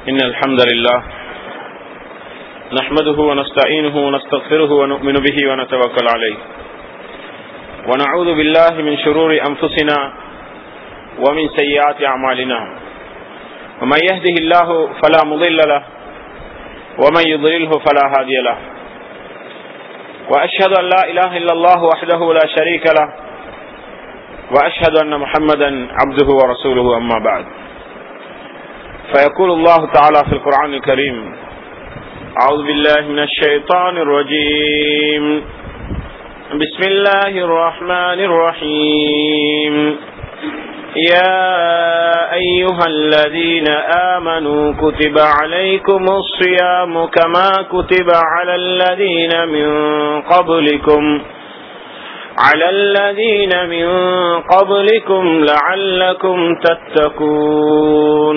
إن الحمد لله نحمده ونستعينه ونستغفره ونؤمن به ونتوكل عليه ونعوذ بالله من شرور أنفسنا ومن سيئات أعمالنا ومن يهده الله فلا مضل له ومن يضلله فلا هادي له وأشهد أن لا إله إلا الله وحده لا شريك له وأشهد أن محمدا عبده ورسوله أما بعد فيقول الله تعالى في القرآن الكريم أعوذ بالله من الشيطان الرجيم بسم الله الرحمن الرحيم يا أيها الذين آمنوا كتب عليكم الصيام كما كتب على الذين من قبلكم على الذين من قبلكم لعلكم تتقون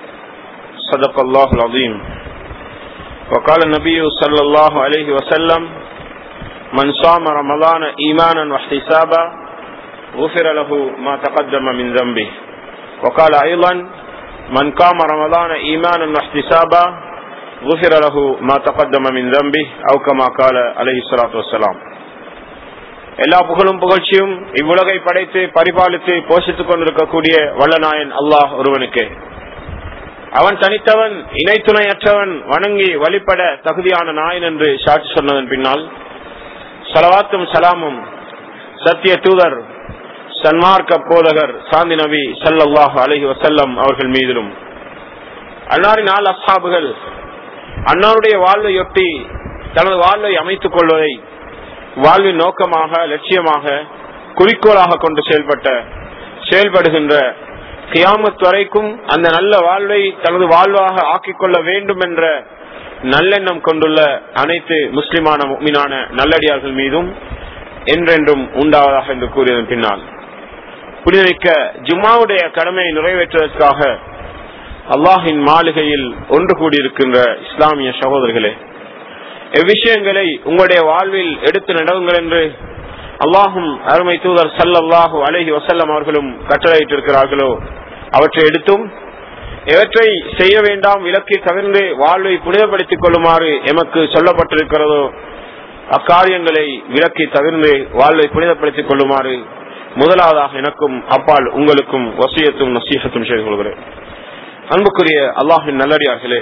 صدق الله العظيم وقال النبي صلى الله عليه وسلم من صام رمضان إيمانا واحتسابا غفر له ما تقدم من ذنبه وقال أيضا من قام رمضان إيمانا واحتسابا غفر له ما تقدم من ذنبه أو كما قال عليه الصلاة والسلام எல்லா புகழும் புகழ்ச்சியும் இவ்வுலகை படைத்து பரிபாலித்து போஷித்துக் கொண்டிருக்கக்கூடிய வல்லநாயன் அல்லாஹ் ஒருவனுக்கு அவன் தனித்தவன் இணை துணையற்றவன் வணங்கி வழிபட தகுதியான நாயன் என்று சாட்சி சொன்னதன் பின்னால் சலவாத்தும் சலாமும் சத்திய தூதர் சன்மார்க்க போதகர் சாந்தி நபி சல்லாஹ் அலஹி வசல்லம் அவர்கள் மீதிலும் அன்னாரின் நாள் அசாபுகள் அன்னாருடைய வாழ்வையொட்டி தனது வாழ்வை அமைத்துக் கொள்வதை வாழ்வின் நோக்கமாக லட்சியமாக குறிக்கோளாக கொண்டு செயல்பட்ட செயல்படுகின்ற கியாமத் வரைக்கும் அந்த நல்ல வாழ்வை தனது வாழ்வாக ஆக்கிக் கொள்ள வேண்டும் என்ற நல்லெண்ணம் கொண்டுள்ள அனைத்து முஸ்லிமான மீனான நல்லடியார்கள் மீதும் என்றென்றும் உண்டாவதாக என்று கூறியதன் பின்னால் புனிதமிக்க ஜும்மாவுடைய கடமையை நிறைவேற்றுவதற்காக அல்லாஹின் மாளிகையில் ஒன்று கூடியிருக்கின்ற இஸ்லாமிய சகோதரர்களே எவ்விஷயங்களை உங்களுடைய வாழ்வில் எடுத்து நடவுங்கள் என்று அல்லாஹும் அருமை தூதர் சல்லாஹூ அலஹி வசல்லம் அவர்களும் கட்டளையிட்டிருக்கிறார்களோ அவற்றை எடுத்தும் எவற்றை செய்ய வேண்டாம் விலக்கி தவிர்ந்து வாழ்வை புனிதப்படுத்திக் கொள்ளுமாறு எமக்கு சொல்லப்பட்டிருக்கிறதோ அக்காரியங்களை விலக்கி தவிர்ந்து வாழ்வை புனிதப்படுத்திக் கொள்ளுமாறு முதலாவதாக எனக்கும் அப்பால் உங்களுக்கும் வசியத்தும் நசீகத்தும் செய்து கொள்கிறேன் அன்புக்குரிய அல்லாஹின் நல்லடியார்களே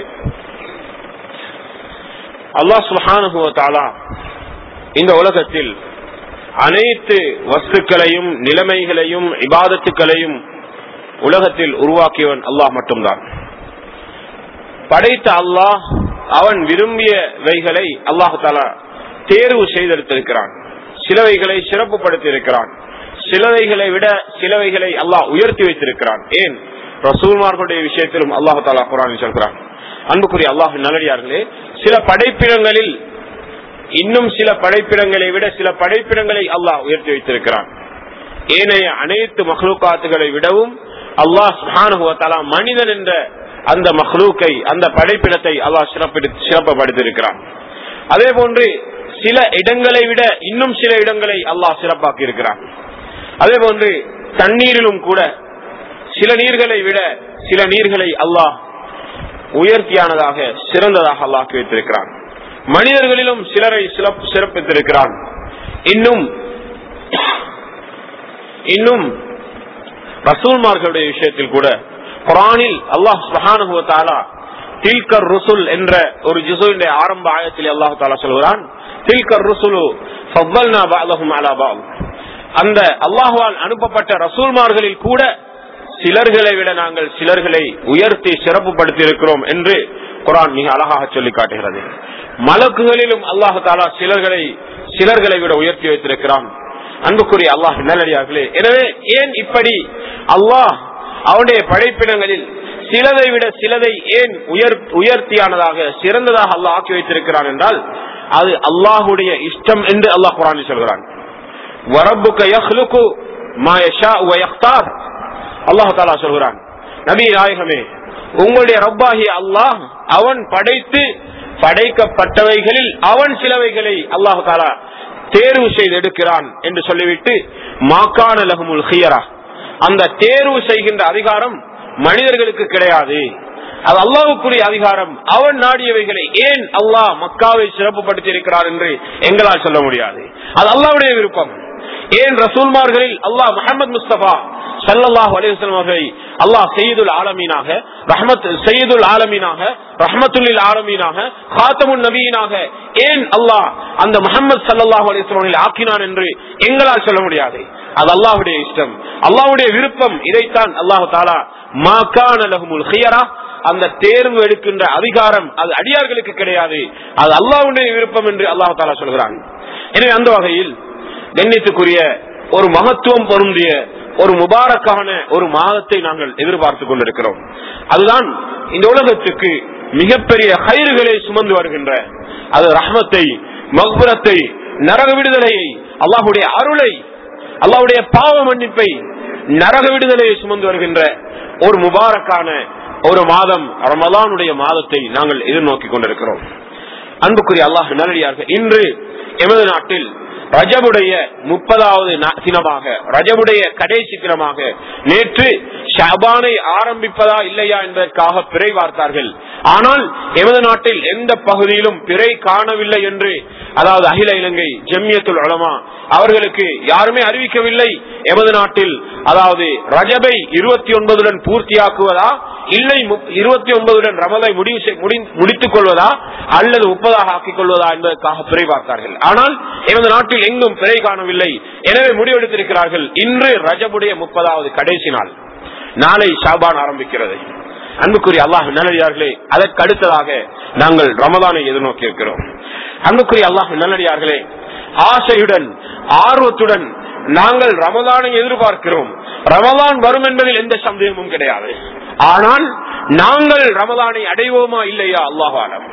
அல்லாஹ் சுஹானுகுவத்தாலா இந்த உலகத்தில் அனைத்து வஸ்துக்களையும் நிலைமைகளையும் இபாதத்துக்களையும் உலகத்தில் உருவாக்கியவன் அல்லாஹ் மட்டும்தான் படைத்த அல்லாஹ் அவன் விரும்பியவைகளை அல்லாஹு தாலா தேர்வு செய்தெடுத்திருக்கிறான் சிலவைகளை சிறப்புப்படுத்தி இருக்கிறான் சிலவைகளை விட சிலவைகளை அல்லாஹ் உயர்த்தி வைத்திருக்கிறான் ஏன் ரசூல்மார்களுடைய விஷயத்திலும் அல்லாஹு தாலா குரான் சொல்கிறான் அன்புக்குரிய அல்லாஹ் நல்லடியார்களே சில படைப்பிடங்களில் இன்னும் சில படைப்பிடங்களை விட சில படைப்பிடங்களை அல்லாஹ் உயர்த்தி வைத்திருக்கிறான் ஏனைய அனைத்து மஹ்லூக்காத்துகளை விடவும் அல்லாஹ் சுஹானுவத்தாலா மனிதன் என்ற அந்த மஹ்லூக்கை அந்த படைப்பிடத்தை அல்லாஹ் சிறப்பப்படுத்தியிருக்கிறான் அதே போன்று சில இடங்களை விட இன்னும் சில இடங்களை அல்லாஹ் சிறப்பாக்கி இருக்கிறான் அதே போன்று தண்ணீரிலும் கூட சில நீர்களை விட சில நீர்களை அல்லாஹ் உயர்த்தியானதாக சிறந்ததாக அல்லாக்கி வைத்திருக்கிறான் மனிதர்களிலும் சிலரை சிறப்பித்திருக்கிறான் இன்னும் இன்னும் ரசூல்மார்களுடைய விஷயத்தில் கூட குரானில் அல்லாஹ் சுஹானுவத்தாலா தில்கர் ருசுல் என்ற ஒரு ஜிசுடைய ஆரம்ப ஆயத்தில் அல்லாஹு தாலா சொல்கிறான் தில்கர் ருசுலு அந்த அல்லாஹுவால் அனுப்பப்பட்ட ரசூல்மார்களில் கூட சிலர்களை விட நாங்கள் சிலர்களை உயர்த்தி சிறப்புப்படுத்தி இருக்கிறோம் என்று குரான் மிக அழகாக சொல்லி காட்டுகிறது மலக்குகளிலும் அல்லாஹு தாலா சிலர்களை சிலர்களை விட உயர்த்தி வைத்திருக்கிறான் அன்புக்குரிய அல்லாஹ் நல்லடியார்களே எனவே ஏன் இப்படி அல்லாஹ் அவனுடைய படைப்பிடங்களில் சிலதை விட சிலதை ஏன் உயர் உயர்த்தியானதாக சிறந்ததாக அல்லாஹ் ஆக்கி வைத்திருக்கிறான் என்றால் அது அல்லாஹுடைய இஷ்டம் என்று அல்லாஹ் குரான் சொல்கிறான் அல்லாஹு தாலா சொல்கிறான் நபி நாயகமே உங்களுடைய ரப்பாகி அல்லாஹ் அவன் படைத்து படைக்கப்பட்டவைகளில் அவன் சிலவைகளை அல்லாஹு தாலா தேர்வு செய்து எடுக்கிறான் என்று சொல்லிவிட்டு மாக்கான லகுமுல் ஹியரா அந்த தேர்வு செய்கின்ற அதிகாரம் மனிதர்களுக்கு கிடையாது அது அல்லாவுக்குரிய அதிகாரம் அவன் நாடியவைகளை ஏன் அல்லாஹ் மக்காவை சிறப்புப்படுத்தி இருக்கிறார் என்று எங்களால் சொல்ல முடியாது அது அல்லாவுடைய விருப்பம் ஏன் ரசூல்மார்களில் அல்லாஹ் முகமது முஸ்தபா சல்லல்லாஹு அலைஹிஸ்ஸலாம் அவர்களை அல்லாஹ் செய்யுதுல் ஆலமீனாக ரஹமத் செய்யுதுல் ஆலமீனாக ரஹமத்துல்லில் ஆலமீனாக காத்தமுன் நபியினாக ஏன் அல்லாஹ் அந்த முகமது சல்லல்லாஹு அலைஹிஸ்ஸலாம் ஆக்கினான் என்று எங்களால் சொல்ல முடியாது அது அல்லாஹ்வுடைய இஷ்டம் அல்லாஹ்வுடைய விருப்பம் இதைத்தான் அல்லாஹ் தாலா மாகான லஹுமுல் ஹியரா அந்த தேர்வு எடுக்கின்ற அதிகாரம் அது அடியார்களுக்கு கிடையாது அது அல்லாஹ்வுடைய விருப்பம் என்று அல்லாஹ் தாலா சொல்கிறான் எனவே அந்த வகையில் கண்ணியத்துக்குரிய ஒரு மகத்துவம் பொருந்திய ஒரு முபாரக்கான ஒரு மாதத்தை நாங்கள் எதிர்பார்த்துக் கொண்டிருக்கிறோம் அதுதான் இந்த உலகத்துக்கு மிகப்பெரிய கயிறுகளை சுமந்து வருகின்ற அது ரஹ்மத்தை மக்புரத்தை நரக விடுதலையை அல்லாஹுடைய அருளை அல்லாஹுடைய பாவ மன்னிப்பை நரக விடுதலையை சுமந்து வருகின்ற ஒரு முபாரக்கான ஒரு மாதம் ரமலானுடைய மாதத்தை நாங்கள் எதிர்நோக்கி கொண்டிருக்கிறோம் அன்புக்குரிய அல்லாஹ் நல்லடியார்கள் இன்று எமது நாட்டில் ரஜபுடைய முப்பதாவது தினமாக ரஜபுடைய கடைசி தினமாக நேற்று ஷபானை ஆரம்பிப்பதா இல்லையா என்பதற்காக பிறை வார்த்தார்கள் ஆனால் எமது நாட்டில் எந்த பகுதியிலும் பிறை காணவில்லை என்று அதாவது அகில இலங்கை ஜெம்யத்துல் உலமா அவர்களுக்கு யாருமே அறிவிக்கவில்லை எமது நாட்டில் அதாவது ரஜபை இருபத்தி ஒன்பதுடன் பூர்த்தியாக்குவதா இல்லை இருபத்தி ஒன்பதுடன் ரமதை முடிவு முடித்துக் கொள்வதா அல்லது முப்பதாக ஆக்கிக் கொள்வதா என்பதற்காக பிறை பார்த்தார்கள் ஆனால் எமது நாட்டில் எங்கும் பிறை காணவில்லை எனவே முடிவெடுத்திருக்கிறார்கள் இன்று ரஜபுடைய முப்பதாவது கடைசி நாள் நாளை ஷாபான் ஆரம்பிக்கிறது அன்புக்குரிய அல்லாஹ் நல்லடியார்களே அதற்கு அடுத்ததாக நாங்கள் ரமதானை எதிர்நோக்கி இருக்கிறோம் அன்புக்குரிய அல்லாஹ் நல்லடியார்களே ஆசையுடன் ஆர்வத்துடன் நாங்கள் ரமதானை எதிர்பார்க்கிறோம் ரமதான் வரும் என்பதில் எந்த சந்தேகமும் கிடையாது ஆனால் நாங்கள் ரமதானை அடைவோமா இல்லையா அல்லாஹாலம்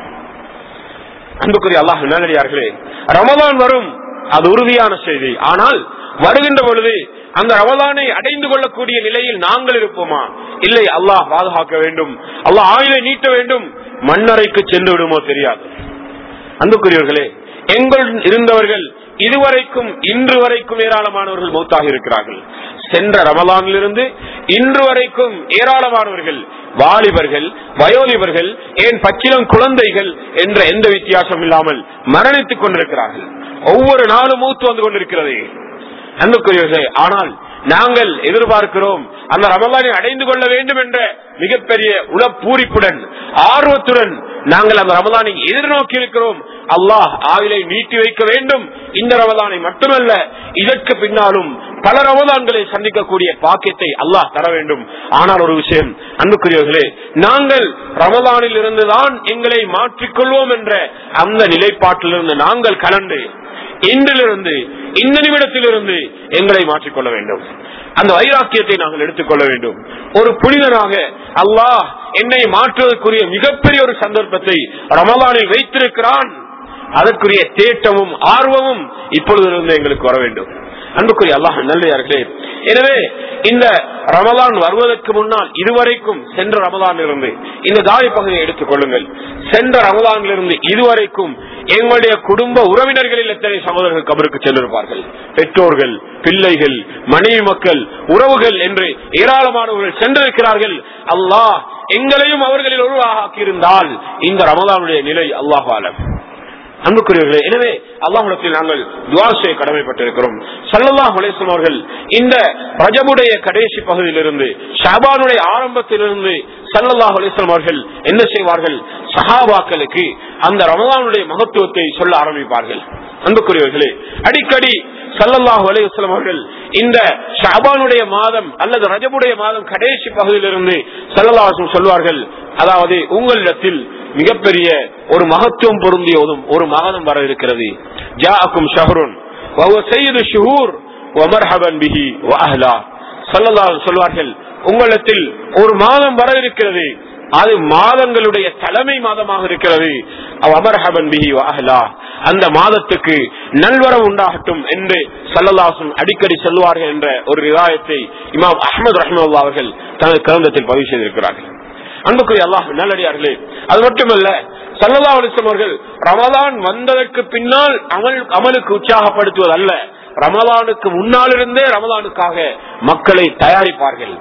அன்புக்குரிய அல்லாஹ் நல்லடியார்களே ரமதான் வரும் அது உறுதியான செய்தி ஆனால் வருகின்ற பொழுது அந்த ரமலானை அடைந்து கொள்ளக்கூடிய நிலையில் நாங்கள் இருப்போமா இல்லை அல்லாஹ் பாதுகாக்க வேண்டும் அல்லாஹ் ஆயுளை நீட்ட வேண்டும் மண்ணறைக்கு சென்று விடுமோ தெரியாது அன்புக்குரியவர்களே எங்கள் இருந்தவர்கள் இதுவரைக்கும் இன்று வரைக்கும் ஏராளமானவர்கள் மௌத்தாக இருக்கிறார்கள் சென்ற ரமலானிலிருந்து இன்று வரைக்கும் ஏராளமானவர்கள் வாலிபர்கள் வயோலிபர்கள் ஏன் பச்சிலம் குழந்தைகள் என்ற எந்த வித்தியாசம் இல்லாமல் மரணித்துக் கொண்டிருக்கிறார்கள் ஒவ்வொரு நாளும் மூத்து வந்து கொண்டிருக்கிறது அன்புக்குரியவர்களே ஆனால் நாங்கள் எதிர்பார்க்கிறோம் அந்த ரமலானை அடைந்து கொள்ள வேண்டும் என்ற மிகப்பெரிய உளப்பூரிப்புடன் ஆர்வத்துடன் நாங்கள் அந்த ரமலானை எதிர்நோக்கி இருக்கிறோம் அல்லாஹ் ஆவிலை நீட்டி வைக்க வேண்டும் இந்த ரமலானை மட்டுமல்ல இதற்கு பின்னாலும் பல ரமலான்களை சந்திக்கக்கூடிய பாக்கியத்தை அல்லாஹ் தர வேண்டும் ஆனால் ஒரு விஷயம் அன்புக்குரியவர்களே நாங்கள் ரமலானில் இருந்துதான் எங்களை மாற்றிக்கொள்வோம் என்ற அந்த நிலைப்பாட்டிலிருந்து நாங்கள் கலந்து இன்றிலிருந்து இந்த நிமிடத்திலிருந்து எங்களை மாற்றிக்கொள்ள வேண்டும் அந்த வைராக்கியத்தை நாங்கள் எடுத்துக்கொள்ள வேண்டும் ஒரு புனிதனாக அல்லாஹ் என்னை மாற்றுவதற்குரிய மிகப்பெரிய ஒரு சந்தர்ப்பத்தை ரமலானில் வைத்திருக்கிறான் அதற்குரிய தேட்டமும் ஆர்வமும் இப்பொழுதிலிருந்து எங்களுக்கு வர வேண்டும் அன்புக்குரிய அல்லாஹ் நல்லே எனவே இந்த ரமலான் வருவதற்கு முன்னால் இதுவரைக்கும் சென்ற ரமலான் இருந்து இந்த தாய் பகுதியை எடுத்துக் கொள்ளுங்கள் சென்ற ரமலானில் இருந்து இதுவரைக்கும் எங்களுடைய குடும்ப உறவினர்களில் எத்தனை சகோதரர்கள் கபருக்கு சென்றிருப்பார்கள் பெற்றோர்கள் பிள்ளைகள் மனைவி மக்கள் உறவுகள் என்று ஏராளமானவர்கள் சென்றிருக்கிறார்கள் அல்லாஹ் எங்களையும் அவர்களில் ஒருவாக ஆக்கியிருந்தால் இந்த ரமலானுடைய நிலை அல்லாஹாலம் அன்புக்குரியவர்களே எனவே அல்லாஹுடத்தில் நாங்கள் துவா செய்ய கடமைப்பட்டிருக்கிறோம் சல்லல்லாஹ் அலேஸ்லம் அவர்கள் இந்த ரஜபுடைய கடைசி பகுதியிலிருந்து ஷாபானுடைய ஆரம்பத்திலிருந்து சல்லல்லாஹ் அலேஸ்லம் அவர்கள் என்ன செய்வார்கள் சஹாபாக்களுக்கு அந்த ரமதானுடைய மகத்துவத்தை சொல்ல ஆரம்பிப்பார்கள் அன்புக்குரியவர்களே அடிக்கடி சல்லல்லாஹு அலையுஸ்லாம் அவர்கள் இந்த ஷாபானுடைய மாதம் அல்லது ரஜபுடைய மாதம் கடைசி பகுதியிலிருந்து சல்லல்லாஹும் சொல்வார்கள் அதாவது உங்களிடத்தில் மிகப்பெரிய ஒரு மகத்துவம் பொருந்திய ஒரு மாதம் வர இருக்கிறது ஜாக்கும் ஷஹருன் செய்து ஷுஹூர் ஒமர்ஹபன் பிஹி வஹ்லா சல்லல்லாஹு சொல்வார்கள் உங்களிடத்தில் ஒரு மாதம் வர இருக்கிறது அது மாதங்களுடைய தலைமை மாதமாக இருக்கிறது அமர்ஹபன் பிஹி வஹ்லா அந்த மாதத்துக்கு நல்வரம் உண்டாகட்டும் என்று சல்லல்லாசும் அடிக்கடி சொல்லுவார்கள் என்ற ஒரு விவாதத்தை இமாம் அஹமது ரஹ்மல்லா அவர்கள் தனது கிரந்தத்தில் பதிவு செய்திருக்கிறார்கள் அன்புக்குரிய அல்லாஹ் நல்லடியார்களே அது மட்டுமல்ல சல்லல்லா அலிஸ்லம் அவர்கள் ரமலான் வந்ததற்கு பின்னால் அமல் அமலுக்கு உற்சாகப்படுத்துவது அல்ல ரமலானுக்கு முன்னால் இருந்தே ரமலானுக்காக மக்களை தயாரிப்பார்கள்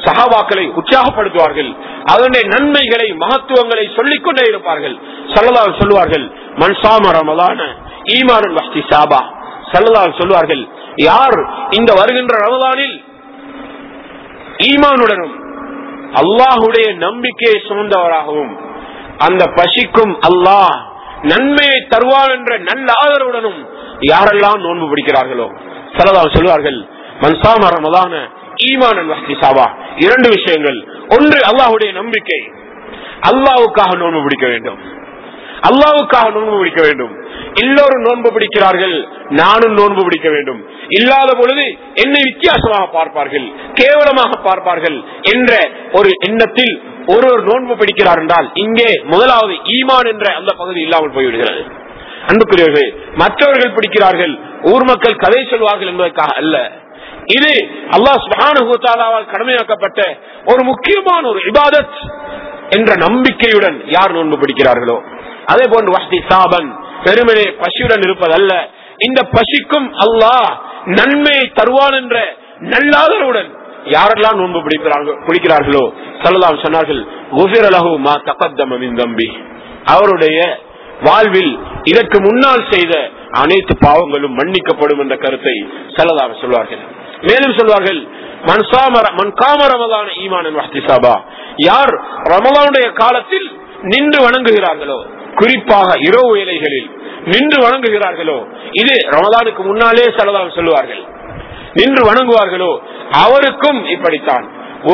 சகாபாக்களை உற்சாகப்படுத்துவார்கள் அதனுடைய நன்மைகளை மகத்துவங்களை சொல்லிக் கொண்டே இருப்பார்கள் சல்லதால் சொல்லுவார்கள் மன்சாம ரமலான ஈமானுல் வஸ்தி சாபா சல்லதால் சொல்லுவார்கள் யார் இந்த வருகின்ற ரமலானில் ஈமானுடனும் அல்லாஹுடைய நம்பிக்கையை சுமந்தவராகவும் அந்த பசிக்கும் அல்லாஹ் நன்மையை தருவார் என்ற நல்ல ஆதரவுடனும் யாரெல்லாம் நோன்பு பிடிக்கிறார்களோ சலதால் சொல்வார்கள் மன்சாம ரமலான ஈமான் சாவா இரண்டு விஷயங்கள் ஒன்று அல்லாஹுடைய நம்பிக்கை அல்லாவுக்காக நோன்பு பிடிக்க வேண்டும் அல்லாவுக்காக நோன்பு பிடிக்க வேண்டும் எல்லோரும் நோன்பு பிடிக்கிறார்கள் நானும் நோன்பு பிடிக்க வேண்டும் இல்லாத பொழுது என்னை வித்தியாசமாக பார்ப்பார்கள் கேவலமாக பார்ப்பார்கள் என்ற ஒரு எண்ணத்தில் ஒரு ஒரு நோன்பு பிடிக்கிறார் என்றால் இங்கே முதலாவது ஈமான் என்ற அந்த பகுதி இல்லாமல் போய்விடுகிறது அன்புக்குரியவர்கள் மற்றவர்கள் பிடிக்கிறார்கள் ஊர் மக்கள் கதை சொல்வார்கள் என்பதற்காக அல்ல இது அல்லாஹ் சுபானுத்தாலாவால் கடமையாக்கப்பட்ட ஒரு முக்கியமான ஒரு இபாதத் என்ற நம்பிக்கையுடன் யார் நோன்பு பிடிக்கிறார்களோ அதே போன்று வசதி சாபன் பெருமனே பசியுடன் இருப்பதல்ல இந்த பசிக்கும் அல்லாஹ் நன்மையை தருவான் என்ற நல்லாதரவுடன் யாரெல்லாம் நோன்பு பிடிக்கிறார்கள் பிடிக்கிறார்களோ சொல்லலாம் சொன்னார்கள் மா தகத்தமின் தம்பி அவருடைய வாழ்வில் இதற்கு முன்னால் செய்த அனைத்து பாவங்களும் மன்னிக்கப்படும் என்ற கருத்தை செல்லதாக சொல்வார்கள் மேலும் சொல்வார்கள் மன்காமரமதான ஈமான் வஹ்திசாபா யார் ரமலானுடைய காலத்தில் நின்று வணங்குகிறார்களோ குறிப்பாக இரவு வேலைகளில் நின்று வணங்குகிறார்களோ இது ரமதானுக்கு முன்னாலே செல்லதாக சொல்லுவார்கள் நின்று வணங்குவார்களோ அவருக்கும் இப்படித்தான்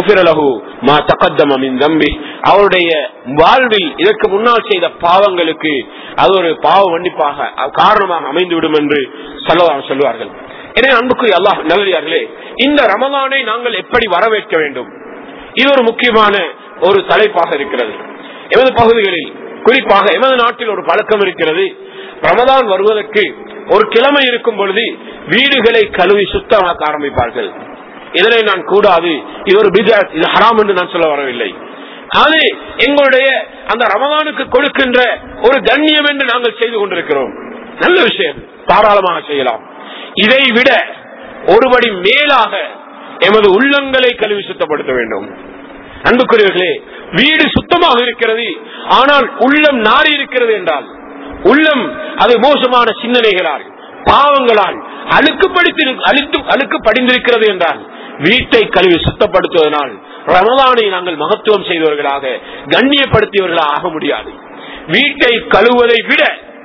மா தகத்தமின் தம்பி அவருடைய வாழ்வில் இதற்கு முன்னால் செய்த பாவங்களுக்கு அது ஒரு பாவ மன்னிப்பாக காரணமாக அமைந்துவிடும் என்று சொல்லலாம் சொல்லுவார்கள் எனவே அன்புக்குரிய அல்லாஹ் நல்லதார்களே இந்த ரமதானை நாங்கள் எப்படி வரவேற்க வேண்டும் இது ஒரு முக்கியமான ஒரு தலைப்பாக இருக்கிறது எமது பகுதிகளில் குறிப்பாக எமது நாட்டில் ஒரு பழக்கம் இருக்கிறது ரமதான் வருவதற்கு ஒரு கிழமை இருக்கும் பொழுது வீடுகளை கழுவி சுத்தமாக்க ஆரம்பிப்பார்கள் இதனை நான் கூடாது இது ஒரு பிஜாத் இது ஹராம் என்று நான் சொல்ல வரவில்லை அது எங்களுடைய அந்த ரமதானுக்கு கொடுக்கின்ற ஒரு கண்ணியம் என்று நாங்கள் செய்து கொண்டிருக்கிறோம் நல்ல விஷயம் தாராளமாக செய்யலாம் இதை விட ஒருபடி மேலாக எமது உள்ளங்களை கழுவி சுத்தப்படுத்த வேண்டும் அன்புக்குரியவர்களே வீடு சுத்தமாக இருக்கிறது ஆனால் உள்ளம் நாரி இருக்கிறது என்றால் உள்ளம் அது மோசமான சிந்தனைகளால் பாவங்களால் அழுக்கு படித்து அழுத்து அழுக்கு படிந்திருக்கிறது என்றால் வீட்டை கழுவி சுத்தப்படுத்துவதனால் ரமதானை நாங்கள் மகத்துவம் செய்தவர்களாக கண்ணியப்படுத்தியவர்களாக ஆக முடியாது வீட்டை கழுவுவதை விட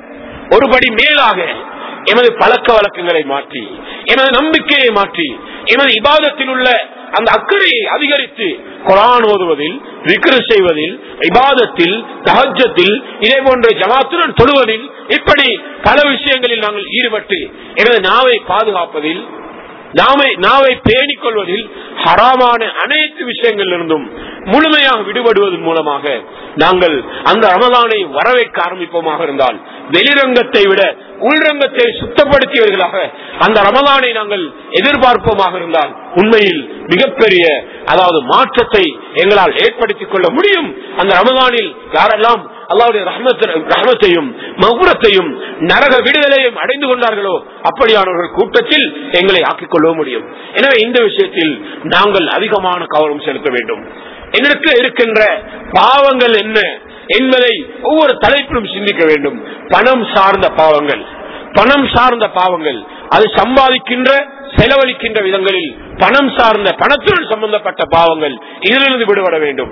ஒருபடி மேலாக எமது பழக்க வழக்கங்களை மாற்றி எமது நம்பிக்கையை மாற்றி எமது இபாதத்தில் உள்ள அந்த அக்கறையை அதிகரித்து குரான் ஓதுவதில் விக்ரு செய்வதில் இபாதத்தில் தகஜத்தில் இதே போன்ற ஜமாத்துடன் தொழுவதில் இப்படி பல விஷயங்களில் நாங்கள் ஈடுபட்டு எனது நாவை பாதுகாப்பதில் நாமை நாவை பேணிக் கொள்வதில் ஹராமான அனைத்து விஷயங்களிலிருந்தும் முழுமையாக விடுபடுவதன் மூலமாக நாங்கள் அந்த ரமதானை வரவேற்க ஆரம்பிப்போமாக இருந்தால் வெளிரங்கத்தை விட உள்ரங்கத்தை சுத்தப்படுத்தியவர்களாக அந்த ரமதானை நாங்கள் எதிர்பார்ப்போமாக இருந்தால் உண்மையில் மிகப்பெரிய அதாவது மாற்றத்தை எங்களால் ஏற்படுத்திக் கொள்ள முடியும் அந்த ரமதானில் யாரெல்லாம் அல்லாவுடைய ரஹமத்தையும் மகுரத்தையும் நரக விடுதலையும் அடைந்து கொண்டார்களோ அப்படியானவர்கள் கூட்டத்தில் எங்களை ஆக்கிக் கொள்ள முடியும் எனவே இந்த விஷயத்தில் நாங்கள் அதிகமான கவனம் செலுத்த வேண்டும் எங்களுக்கு இருக்கின்ற பாவங்கள் என்ன என்பதை ஒவ்வொரு தலைப்பிலும் சிந்திக்க வேண்டும் பணம் சார்ந்த பாவங்கள் பணம் சார்ந்த பாவங்கள் அது சம்பாதிக்கின்ற செலவழிக்கின்ற விதங்களில் பணம் சார்ந்த பணத்துடன் சம்பந்தப்பட்ட பாவங்கள் இதிலிருந்து விடுபட வேண்டும்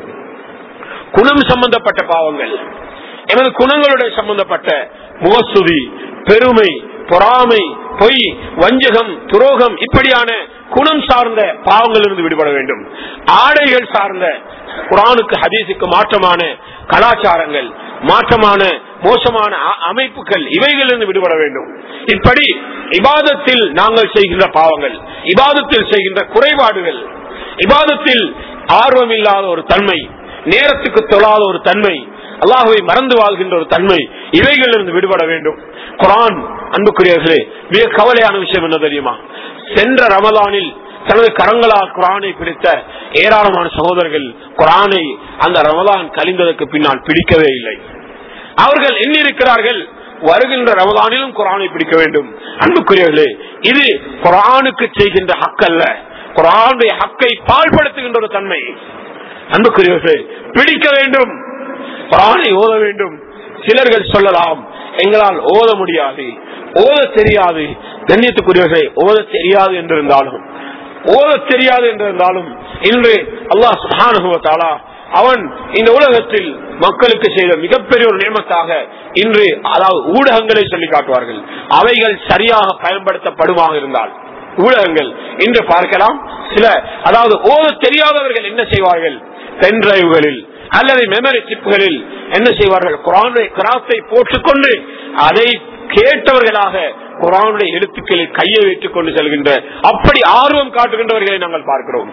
குணம் சம்பந்தப்பட்ட பாவங்கள் எனது குணங்களுடன் சம்பந்தப்பட்ட முகஸ்துதி பெருமை பொறாமை பொய் வஞ்சகம் துரோகம் இப்படியான குணம் சார்ந்த பாவங்களிலிருந்து விடுபட வேண்டும் ஆடைகள் சார்ந்த குரானுக்கு ஹதீஸுக்கு மாற்றமான கலாச்சாரங்கள் மாற்றமான மோசமான அமைப்புகள் இவைகளிலிருந்து விடுபட வேண்டும் இப்படி இபாதத்தில் நாங்கள் செய்கின்ற பாவங்கள் இபாதத்தில் செய்கின்ற குறைபாடுகள் இபாதத்தில் ஆர்வம் இல்லாத ஒரு தன்மை நேரத்துக்கு தொழாத ஒரு தன்மை அல்லாஹுவை மறந்து வாழ்கின்ற ஒரு தன்மை இவைகளிலிருந்து விடுபட வேண்டும் குரான் அன்புக்குரியவர்களே மிக கவலையான விஷயம் என்ன தெரியுமா சென்ற ரமலானில் தனது கரங்களால் குரானை பிடித்த ஏராளமான சகோதரர்கள் குரானை அந்த ரமலான் கழிந்ததற்கு பின்னால் பிடிக்கவே இல்லை அவர்கள் எண்ணிருக்கிறார்கள் வருகின்ற ரமதானிலும் குரானை பிடிக்க வேண்டும் அன்புக்குரியவர்களே இது குரானுக்கு செய்கின்ற ஹக்கல்ல குரானுடைய ஹக்கை பால்படுத்துகின்ற ஒரு தன்மை அன்புக்குரியவர்களே பிடிக்க வேண்டும் குரானை ஓத வேண்டும் சிலர்கள் சொல்லலாம் எங்களால் ஓத முடியாது ஓத தெரியாது கண்ணியத்துக்குரியவர்களை ஓத தெரியாது என்றிருந்தாலும் ஓத தெரியாது என்றிருந்தாலும் இன்று அல்லாஹ் சுஹானுவத்தாலா அவன் இந்த உலகத்தில் மக்களுக்கு செய்த மிகப்பெரிய ஒரு நியமத்தாக இன்று அதாவது ஊடகங்களை சொல்லி காட்டுவார்கள் அவைகள் சரியாக பயன்படுத்தப்படுமாக இருந்தால் ஊடகங்கள் இன்று பார்க்கலாம் சில அதாவது ஓத தெரியாதவர்கள் என்ன செய்வார்கள் பென் டிரைவ்களில் அல்லது மெமரி சிப்புகளில் என்ன செய்வார்கள் குரானுடைய கிராத்தை போட்டுக்கொண்டு அதை கேட்டவர்களாக குரானுடைய எழுத்துக்களில் கையை வைத்துக் கொண்டு செல்கின்ற அப்படி ஆர்வம் காட்டுகின்றவர்களை நாங்கள் பார்க்கிறோம்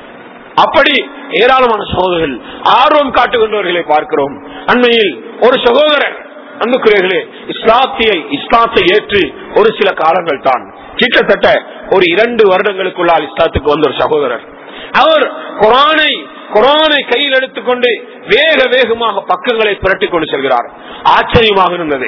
அப்படி ஏராளமான சகோதரர்கள் ஆர்வம் காட்டுகின்றவர்களை பார்க்கிறோம் அண்மையில் ஒரு சகோதரர் அன்புக்குரியர்களே இஸ்லாத்தியை இஸ்லாத்தை ஏற்று ஒரு சில காலங்கள் தான் கிட்டத்தட்ட ஒரு இரண்டு வருடங்களுக்குள்ளால் இஸ்லாத்துக்கு வந்த ஒரு சகோதரர் அவர் குரானை குரானை கையில் எடுத்துக்கொண்டு வேக வேகமாக பக்கங்களை புரட்டிக் கொண்டு செல்கிறார் ஆச்சரியமாக இருந்தது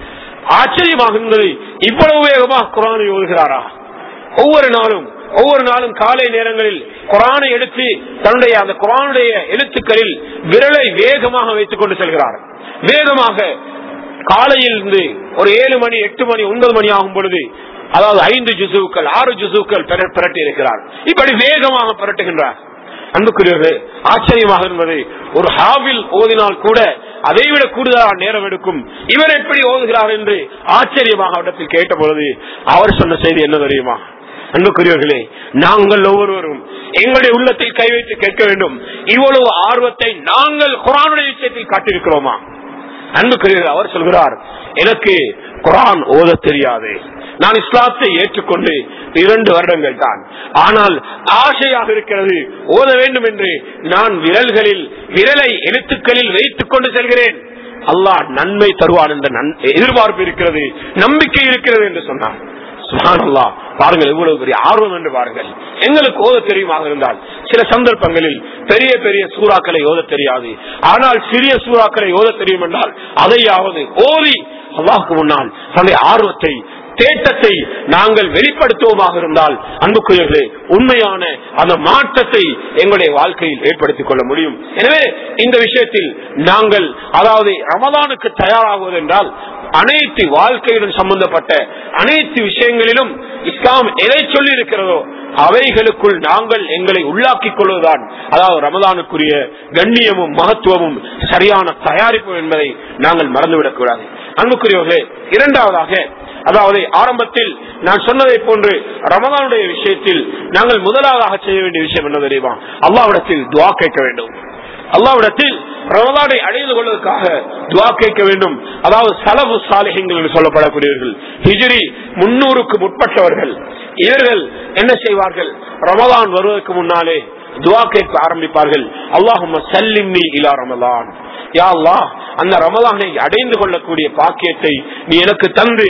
ஆச்சரியமாக இருந்தது இவ்வளவு வேகமாக குரானை ஓதுகிறாரா ஒவ்வொரு நாளும் ஒவ்வொரு நாளும் காலை நேரங்களில் குரானை எடுத்து தன்னுடைய அந்த குரானுடைய எழுத்துக்களில் விரலை வேகமாக வைத்துக் கொண்டு செல்கிறார் வேகமாக காலையில் இருந்து ஒரு ஏழு மணி எட்டு மணி ஒன்பது மணி ஆகும் பொழுது அதாவது ஐந்து ஜுசுக்கள் ஆறு ஜுசுக்கள் பிரட்டி இருக்கிறார் இப்படி வேகமாக புரட்டுகின்றார் அன்புக்குரியவர்களே ஆச்சரியமாக இருந்தது ஒரு ஹாவில் ஓதினால் கூட அதைவிட கூடுதலான நேரம் எடுக்கும் இவர் எப்படி ஓதுகிறார் என்று ஆச்சரியமாக அவரிடத்தில் கேட்ட பொழுது அவர் சொன்ன செய்தி என்ன தெரியுமா அன்புக்குரியவர்களே நாங்கள் ஒவ்வொருவரும் எங்களுடைய உள்ளத்தில் கை வைத்து கேட்க வேண்டும் இவ்வளவு ஆர்வத்தை நாங்கள் குரானுடைய விஷயத்தில் காட்டியிருக்கிறோமா அன்புக்குரியவர் அவர் சொல்கிறார் எனக்கு குரான் ஓத தெரியாது நான் இஸ்லாத்தை ஏற்றுக்கொண்டு இரண்டு வருடங்கள் தான் ஆனால் ஆசையாக இருக்கிறது ஓத வேண்டும் என்று நான் விரல்களில் விரலை எழுத்துக்களில் வைத்துக் கொண்டு செல்கிறேன் அல்லாஹ் நன்மை தருவான் என்ற எதிர்பார்ப்பு இருக்கிறது நம்பிக்கை இருக்கிறது என்று சொன்னார் சுபானல்லா பாருங்கள் எவ்வளவு பெரிய ஆர்வம் என்று பாருங்கள் எங்களுக்கு ஓத தெரியுமாக இருந்தால் சில சந்தர்ப்பங்களில் பெரிய பெரிய சூறாக்களை ஓத தெரியாது ஆனால் சிறிய சூறாக்களை ஓத தெரியும் என்றால் அதையாவது ஓதி அல்லாஹுக்கு முன்னால் தன்னுடைய ஆர்வத்தை தேட்டத்தை நாங்கள் வெளிப்படுத்துவோமாக இருந்தால் அன்புக்குரியவர்களே உண்மையான அந்த மாற்றத்தை எங்களுடைய வாழ்க்கையில் ஏற்படுத்திக் கொள்ள முடியும் எனவே இந்த விஷயத்தில் நாங்கள் அதாவது ரமதானுக்கு தயாராகுவது என்றால் அனைத்து வாழ்க்கையுடன் சம்பந்தப்பட்ட அனைத்து விஷயங்களிலும் இஸ்லாம் எதை சொல்லி இருக்கிறதோ அவைகளுக்குள் நாங்கள் எங்களை உள்ளாக்கிக் கொள்வதுதான் அதாவது ரமதானுக்குரிய கண்ணியமும் மகத்துவமும் சரியான தயாரிப்பு என்பதை நாங்கள் மறந்துவிடக் கூடாது அன்புக்குரியவர்களே இரண்டாவதாக அதாவது ஆரம்பத்தில் நான் சொன்னதை போன்று ரமதானுடைய விஷயத்தில் நாங்கள் முதலாவதாக செய்ய வேண்டிய விஷயம் என்ன தெரியுமா அல்லாவிடத்தில் துவா கேட்க வேண்டும் அல்லாவிடத்தில் ரமதானை அடைந்து கொள்வதற்காக துவா கேட்க வேண்டும் அதாவது செலவு சாலைகள் என்று சொல்லப்படக்கூடியவர்கள் ஹிஜிரி முன்னூறுக்கு முற்பட்டவர்கள் இவர்கள் என்ன செய்வார்கள் ரமதான் வருவதற்கு முன்னாலே துவா கேட்க ஆரம்பிப்பார்கள் அல்லாஹும் சல்லிம்னி இலா ரமதான் யா அல்லாஹ் அந்த ரமதானை அடைந்து கொள்ளக்கூடிய பாக்கியத்தை நீ எனக்கு தந்து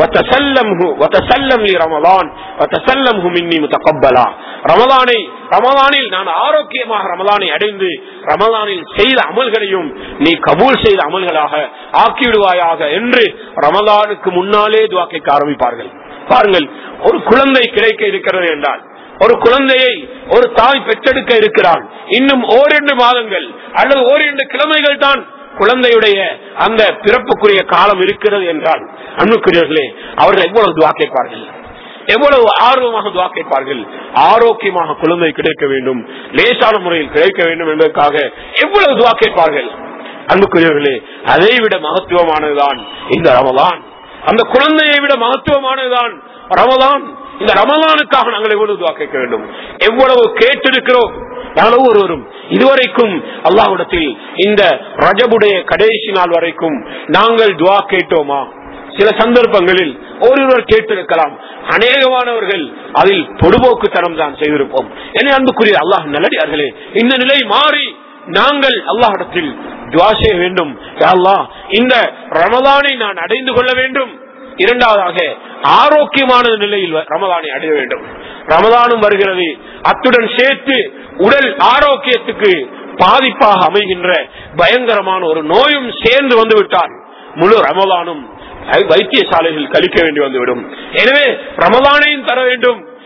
ரமதானை ரமதானில் நான் ஆரோக்கியமாக ரமதானை அடைந்து ரமதானில் செய்த அமல்களையும் நீ கபூல் செய்த அமல்களாக ஆக்கிவிடுவாயாக என்று ரமதானுக்கு முன்னாலே துவா கேட்க ஆரம்பிப்பார்கள் பாருங்கள் ஒரு குழந்தை கிடைக்க இருக்கிறது என்றால் ஒரு குழந்தையை ஒரு தாய் பெற்றெடுக்க இருக்கிறாள் இன்னும் ஓரிரண்டு மாதங்கள் அல்லது ஓரிரண்டு கிழமைகள் தான் குழந்தையுடைய அந்த பிறப்புக்குரிய காலம் இருக்கிறது என்றால் அன்புக்குரியவர்களே அவர்கள் எவ்வளவு துவா கேட்பார்கள் எவ்வளவு ஆர்வமாக துவா கேட்பார்கள் ஆரோக்கியமாக குழந்தை கிடைக்க வேண்டும் லேசான முறையில் கிடைக்க வேண்டும் என்பதற்காக எவ்வளவு துவா கேட்பார்கள் அன்புக்குரியவர்களே அதை விட மகத்துவமானதுதான் இந்த ரமலான் அந்த குழந்தையை விட மகத்துவமானதுதான் ரமலான் இந்த ரமலானுக்காக நாங்கள் எவ்வளவு துவா கேட்க வேண்டும் எவ்வளவு கேட்டிருக்கிறோம் நாங்கள் ஒவ்வொருவரும் இதுவரைக்கும் அல்லாஹ்விடத்தில் இந்த ரஜபுடைய கடைசி நாள் வரைக்கும் நாங்கள் துவா கேட்டோமா சில சந்தர்ப்பங்களில் ஒருவர் கேட்டிருக்கலாம் அநேகமானவர்கள் அதில் பொடுபோக்குத்தனம் தான் செய்திருப்போம் என அன்புக்குரிய அல்லாஹ் நல்லடியார்களே இந்த நிலை மாறி நாங்கள் அல்லாஹிடத்தில் துவா செய்ய வேண்டும் யா அல்லாஹ் இந்த ரமதானை நான் அடைந்து கொள்ள வேண்டும் இரண்டாவதாக ஆரோக்கியமான நிலையில் ரமதானை அடைய வேண்டும் ரமதானும் வருகிறது அத்துடன் சேர்த்து உடல் ஆரோக்கியத்துக்கு பாதிப்பாக அமைகின்ற பயங்கரமான ஒரு நோயும் சேர்ந்து வந்து விட்டால் முழு ரமதானும் வைத்தியசாலைகள் கழிக்க வேண்டி வந்துவிடும் எனவே ரமதானையும் தர வேண்டும்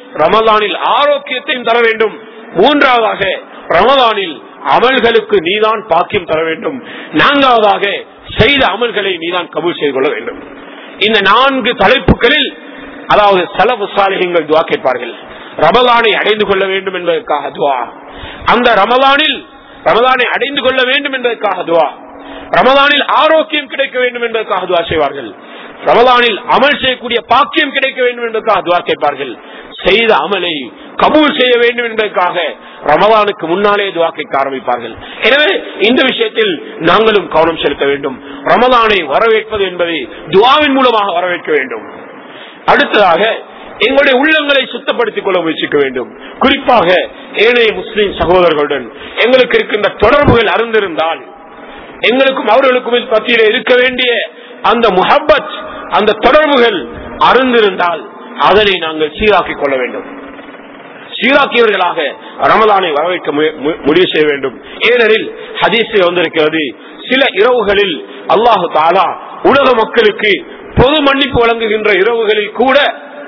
ரமலானில் ஆரோக்கியத்தையும் தர வேண்டும் மூன்றாவதாக ரமலானில் அமல்களுக்கு நீதான் பாக்கியம் தர வேண்டும் நான்காவதாக செய்த அமல்களை நீதான் கபூல் செய்து கொள்ள வேண்டும் இந்த நான்கு தலைப்புகளில் அதாவது செலவு சாலிகங்கள் துவா கேட்பார்கள் ரமலானை அடைந்து கொள்ள வேண்டும் என்பதற்காக துவா அந்த ரமலானில் ரமலானை அடைந்து கொள்ள வேண்டும் என்பதற்காக துவா ரமலானில் ஆரோக்கியம் கிடைக்க வேண்டும் என்பதற்காக துவா செய்வார்கள் ரமலானில் அமல் செய்யக்கூடிய பாக்கியம் கிடைக்க வேண்டும் என்பதற்காக துவா கேட்பார்கள் செய்த அமலை கபூல் செய்ய வேண்டும் என்பதற்காக ரமலானுக்கு முன்னாலே துவா கேட்க ஆரம்பிப்பார்கள் எனவே இந்த விஷயத்தில் நாங்களும் கவனம் செலுத்த வேண்டும் ரமலானை வரவேற்பது என்பதை துவாவின் மூலமாக வரவேற்க வேண்டும் அடுத்ததாக எங்களுடைய உள்ளங்களை சுத்தப்படுத்திக் கொள்ள முயற்சிக்க வேண்டும் குறிப்பாக ஏனைய முஸ்லிம் சகோதரர்களுடன் எங்களுக்கு இருக்கின்ற தொடர்புகள் அறிந்திருந்தால் எங்களுக்கும் அவர்களுக்கும் பத்தியில இருக்க வேண்டிய அந்த முஹப்பத் அந்த தொடர்புகள் அறிந்திருந்தால் அதனை நாங்கள் சீராக்கிக் கொள்ள வேண்டும் சீராக்கியவர்களாக ரமலானை வரவேற்க மு- மு- முடிவு செய்ய வேண்டும் ஏனெனில் ஹதீஸில் வந்திருக்கிறது சில இரவுகளில் அல்லாஹு தாலா உலக மக்களுக்கு பொது மன்னிப்பு வழங்குகின்ற இரவுகளில் கூட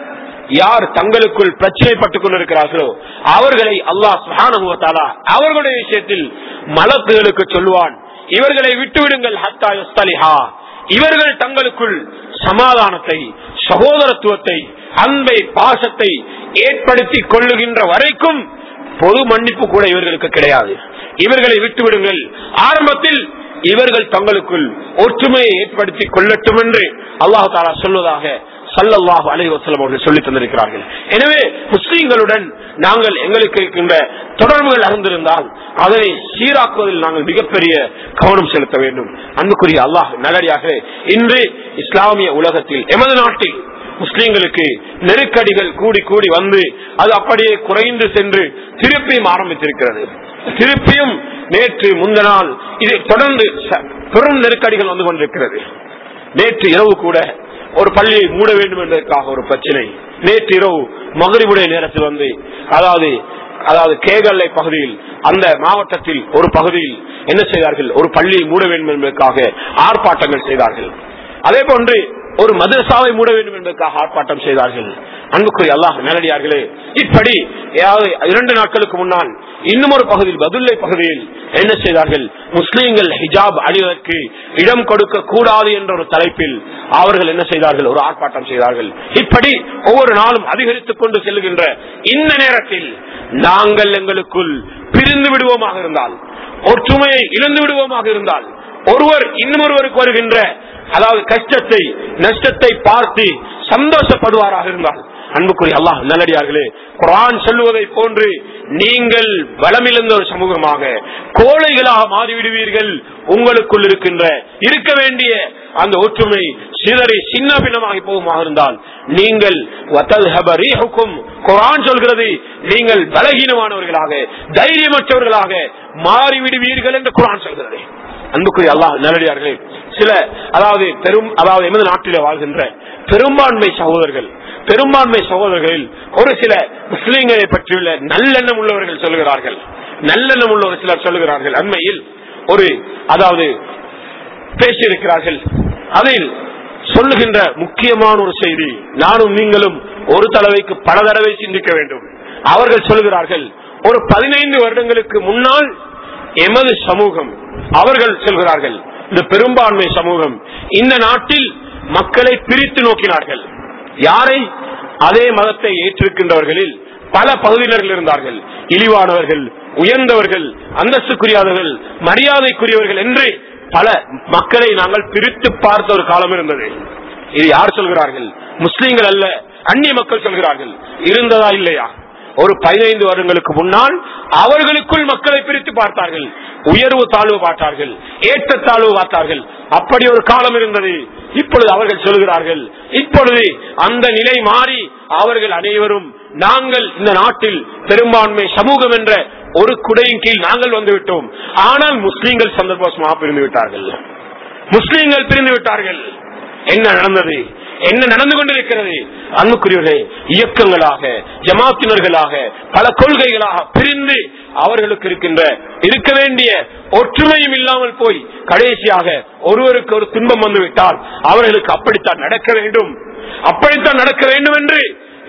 யார் தங்களுக்குள் பிரச்சனைப்பட்டுக் கொண்டிருக்கிறார்களோ அவர்களை அல்லாஹ் சுப்ஹானஹு வ தஆலா அவர்களுடைய விஷயத்தில் மலக்குகளுக்கு சொல்லுவான் இவர்களை விட்டுவிடுங்கள் ஹத்தா யஸ்தலிஹா இவர்கள் தங்களுக்குள் சமாதானத்தை சகோதரத்துவத்தை அன்பை பாசத்தை ஏற்படுத்திக் கொள்ளுகின்ற வரைக்கும் பொது மன்னிப்பு கூட இவர்களுக்கு கிடையாது இவர்களை விட்டுவிடுங்கள் ஆரம்பத்தில் இவர்கள் தங்களுக்குள் ஒற்றுமையை ஏற்படுத்திக் கொள்ளட்டும் என்று அல்லாஹு தாலா சொல்வதாக சல்லல்லாஹு அலைஹி வஸல்லம் அவர்கள் சொல்லி தந்திருக்கிறார்கள் எனவே முஸ்லீம்களுடன் நாங்கள் எங்களுக்கு இருக்கின்ற தொடர்புகள் அறிந்திருந்தால் அதனை சீராக்குவதில் நாங்கள் மிகப்பெரிய கவனம் செலுத்த வேண்டும் அன்புக்குரிய அல்லாஹ் நல்லடியாக இன்று இஸ்லாமிய உலகத்தில் எமது நாட்டில் முஸ்லீம்களுக்கு நெருக்கடிகள் கூடி கூடி வந்து அது அப்படியே குறைந்து சென்று திருப்பியும் ஆரம்பித்திருக்கிறது திருப்பியும் நேற்று முந்த நாள் இது தொடர்ந்து ச- பெரும் நெருக்கடிகள் வந்து கொண்டிருக்கிறது நேற்று இரவு கூட ஒரு பள்ளியை மூட வேண்டும் என்பதற்காக ஒரு பிரச்சனை நேற்று இரவு மகரிபுடைய நேரத்தில் வந்து அதாவது அதாவது கேகல்லை பகுதியில் அந்த மாவட்டத்தில் ஒரு பகுதியில் என்ன செய்தார்கள் ஒரு பள்ளியை மூட வேண்டும் என்பதற்காக ஆர்ப்பாட்டங்கள் செய்தார்கள் அதே போன்று ஒரு மதரசாவை மூட வேண்டும் என்பதற்காக ஆர்ப்பாட்டம் செய்தார்கள் அன்புக்குரிய அல்லாஹ் நேரடியார்களே இப்படி ஏதாவது இரண்டு நாட்களுக்கு முன்னால் இன்னும் ஒரு பகுதியில் பதுல்லை பகுதியில் என்ன செய்தார்கள் முஸ்லீம்கள் ஹிஜாப் அணிவதற்கு இடம் கொடுக்க கூடாது என்ற ஒரு தலைப்பில் அவர்கள் என்ன செய்தார்கள் ஒரு ஆர்ப்பாட்டம் செய்தார்கள் இப்படி ஒவ்வொரு நாளும் அதிகரித்துக் கொண்டு செல்கின்ற இந்த நேரத்தில் நாங்கள் எங்களுக்குள் பிரிந்து விடுவோமாக இருந்தால் ஒற்றுமையை இழந்து விடுவோமாக இருந்தால் ஒருவர் இன்னொருவருக்கு வருகின்ற அதாவது கஷ்டத்தை நஷ்டத்தை பார்த்து சந்தோஷப்படுவாராக இருந்தால் அன்புக்குரிய அல்லாஹ் நல்லடியார்களே குரான் சொல்லுவதை போன்று நீங்கள் பலமிழந்த ஒரு சமூகமாக கோழைகளாக மாறிவிடுவீர்கள் உங்களுக்குள் இருக்கின்ற இருக்க வேண்டிய அந்த ஒற்றுமை சிதறி சின்ன பின்னமாகி போகுமாக இருந்தால் நீங்கள் வதல்ஹப ரீஹுக்கும் குரான் சொல்கிறது நீங்கள் பலகீனமானவர்களாக தைரியமற்றவர்களாக மாறிவிடுவீர்கள் என்று குரான் சொல்கிறது அன்புக்குரிய அல்லாஹ் நல்லடியார்களே சில அதாவது பெரும் அதாவது எமது நாட்டிலே வாழ்கின்ற பெரும்பான்மை சகோதரர்கள் பெரும்பான்மை சகோதரர்களில் ஒரு சில முஸ்லிம்களை பற்றியுள்ள நல்லெண்ணம் உள்ளவர்கள் சொல்லுகிறார்கள் நல்லெண்ணம் உள்ள ஒரு சிலர் சொல்லுகிறார்கள் அண்மையில் ஒரு அதாவது பேசியிருக்கிறார்கள் அதில் சொல்லுகின்ற முக்கியமான ஒரு செய்தி நானும் நீங்களும் ஒரு தடவைக்கு பல தடவை சிந்திக்க வேண்டும் அவர்கள் சொல்லுகிறார்கள் ஒரு பதினைந்து வருடங்களுக்கு முன்னால் எமது சமூகம் அவர்கள் சொல்கிறார்கள் இந்த பெரும்பான்மை சமூகம் இந்த நாட்டில் மக்களை பிரித்து நோக்கினார்கள் யாரை அதே மதத்தை ஏற்றிருக்கின்றவர்களில் பல பகுதியினர்கள் இருந்தார்கள் இழிவானவர்கள் உயர்ந்தவர்கள் அந்தஸ்துக்குரியாதவர்கள் மரியாதைக்குரியவர்கள் என்று பல மக்களை நாங்கள் பிரித்து பார்த்த ஒரு காலம் இருந்தது இது யார் சொல்கிறார்கள் முஸ்லீம்கள் அல்ல அந்நிய மக்கள் சொல்கிறார்கள் இருந்ததா இல்லையா ஒரு பதினைந்து வருடங்களுக்கு முன்னால் அவர்களுக்குள் மக்களை பிரித்து பார்த்தார்கள் உயர்வு தாழ்வு பார்த்தார்கள் ஏற்ற தாழ்வு பார்த்தார்கள் அப்படி ஒரு காலம் இருந்தது இப்பொழுது அவர்கள் சொல்கிறார்கள் இப்பொழுது அந்த நிலை மாறி அவர்கள் அனைவரும் நாங்கள் இந்த நாட்டில் பெரும்பான்மை சமூகம் என்ற ஒரு குடையின் கீழ் நாங்கள் வந்து விட்டோம் ஆனால் முஸ்லீம்கள் சந்தர்ப்பமாக பிரிந்து விட்டார்கள் முஸ்லீம்கள் பிரிந்து விட்டார்கள் என்ன நடந்தது என்ன நடந்து கொண்டிருக்கிறது அன்புக்குரியவர்களே இயக்கங்களாக ஜமாத்தினர்களாக பல கொள்கைகளாக பிரிந்து அவர்களுக்கு இருக்கின்ற இருக்க வேண்டிய ஒற்றுமையும் இல்லாமல் போய் கடைசியாக ஒருவருக்கு ஒரு துன்பம் வந்துவிட்டால் அவர்களுக்கு அப்படித்தான் நடக்க வேண்டும் அப்படித்தான் நடக்க வேண்டும் என்று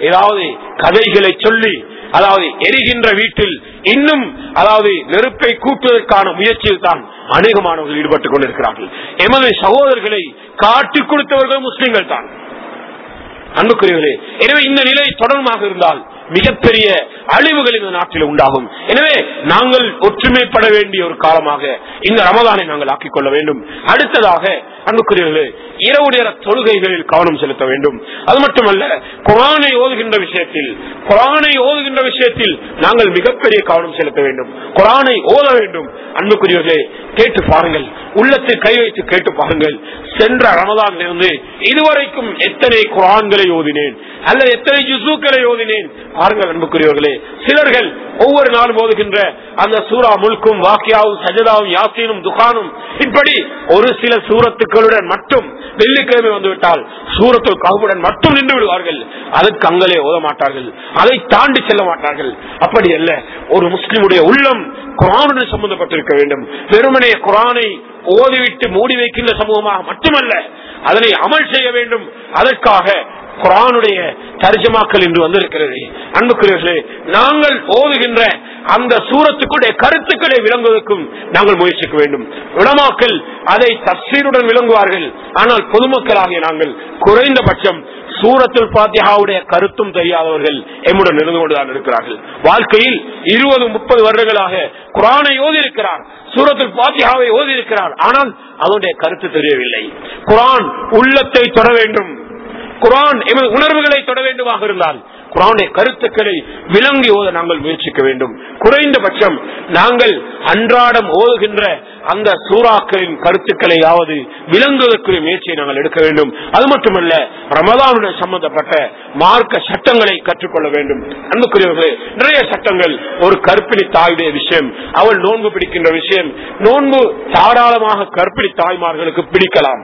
ஏதாவது கதைகளை சொல்லி அதாவது எரிகின்ற வீட்டில் இன்னும் அதாவது நெருப்பை கூட்டுவதற்கான முயற்சியில் தான் அநேகமானவர்கள் ஈடுபட்டுக் கொண்டிருக்கிறார்கள் எமது சகோதரர்களை காட்டிக் கொடுத்தவர்கள் முஸ்லிம்கள் தான் அன்புக்குரியவர்களே எனவே இந்த நிலை தொடர்பாக இருந்தால் மிகப்பெரிய அழிவுகள் இந்த நாட்டில் உண்டாகும் எனவே நாங்கள் ஒற்றுமைப்பட வேண்டிய ஒரு காலமாக இந்த ரமதானை நாங்கள் ஆக்கிக் கொள்ள வேண்டும் அடுத்ததாக அன்புக்குரியவர்களே இரவு நேர தொழுகைகளில் கவனம் செலுத்த வேண்டும் அது மட்டுமல்ல குரானை ஓதுகின்ற விஷயத்தில் குரானை ஓதுகின்ற விஷயத்தில் நாங்கள் மிகப்பெரிய கவனம் செலுத்த வேண்டும் குரானை ஓத வேண்டும் அன்புக்குரியவர்களே கேட்டு பாருங்கள் உள்ளத்தில் கை வைத்து கேட்டு பாருங்கள் சென்ற ரமதானில் இருந்து இதுவரைக்கும் எத்தனை குரான்களை ஓதினேன் அல்லது எத்தனை ஜுசூக்களை ஓதினேன் பாருங்கள் அன்புக்குரியவர்களே சிலர்கள் ஒவ்வொரு நாளும் ஓதுகின்ற அந்த சூரா முல்கும் வாக்கியாவும் சஜதாவும் யாசீனும் துகானும் இப்படி ஒரு சில சூரத்துக்களுடன் மட்டும் வெள்ளிக்கிழமை வந்துவிட்டால் சூரத்துல் கவுடன் மட்டும் நின்று விடுவார்கள் அதற்கு அங்களே ஓத மாட்டார்கள் அதை தாண்டி செல்ல மாட்டார்கள் அப்படி அல்ல ஒரு முஸ்லிமுடைய உள்ளம் குரானுடன் சம்பந்தப்பட்டிருக்க வேண்டும் வெறுமனே குரானை ஓதிவிட்டு மூடி வைக்கின்ற சமூகமாக மட்டுமல்ல அதனை அமல் செய்ய வேண்டும் அதற்காக குரானுடைய தர்ஜமாக்கள் இன்று வந்திருக்கிறது அன்புக்குரியவர்களே நாங்கள் ஓதுகின்ற அந்த சூரத்துக்குடைய கருத்துக்களை விளங்குவதற்கும் நாங்கள் முயற்சிக்க வேண்டும் உடமாக்கள் அதை தப்சீருடன் விளங்குவார்கள் ஆனால் பொதுமக்களாகிய நாங்கள் குறைந்தபட்சம் சூரத்துல் பாத்தியாவுடைய கருத்தும் தெரியாதவர்கள் எம்முடன் இருந்து கொண்டுதான் இருக்கிறார்கள் வாழ்க்கையில் இருபது முப்பது வருடங்களாக குரானை ஓதி இருக்கிறார் சூரத்துல் பாத்தியாவை ஓதி இருக்கிறார் ஆனால் அதனுடைய கருத்து தெரியவில்லை குரான் உள்ளத்தை தொட வேண்டும் குரான் எமது உணர்வுகளை தொட வேண்டுமாக இருந்தால் குரானுடைய கருத்துக்களை விளங்கி ஓத நாங்கள் முயற்சிக்க வேண்டும் குறைந்தபட்சம் நாங்கள் அன்றாடம் ஓதுகின்ற அந்த சூறாக்களின் கருத்துக்களையாவது விளங்குவதற்குரிய முயற்சியை நாங்கள் எடுக்க வேண்டும் அது மட்டுமல்ல ரமதானுடன் சம்பந்தப்பட்ட மார்க்க சட்டங்களை கற்றுக்கொள்ள வேண்டும் அன்புக்குரியவர்களே நிறைய சட்டங்கள் ஒரு கற்பிணி தாயுடைய விஷயம் அவள் நோன்பு பிடிக்கின்ற விஷயம் நோன்பு தாராளமாக கற்பிணி தாய்மார்களுக்கு பிடிக்கலாம்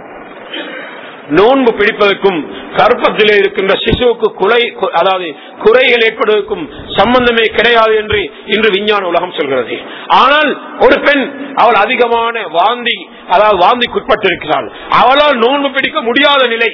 நோன்பு பிடிப்பதற்கும் கற்பத்திலே இருக்கின்ற சிசுவுக்கு குறை அதாவது குறைகள் ஏற்படுவதற்கும் சம்பந்தமே கிடையாது என்று இன்று விஞ்ஞான உலகம் சொல்கிறது ஆனால் ஒரு பெண் அவள் அதிகமான வாந்தி அதாவது வாந்திக்குட்பட்டிருக்கிறாள் அவளால் நோன்பு பிடிக்க முடியாத நிலை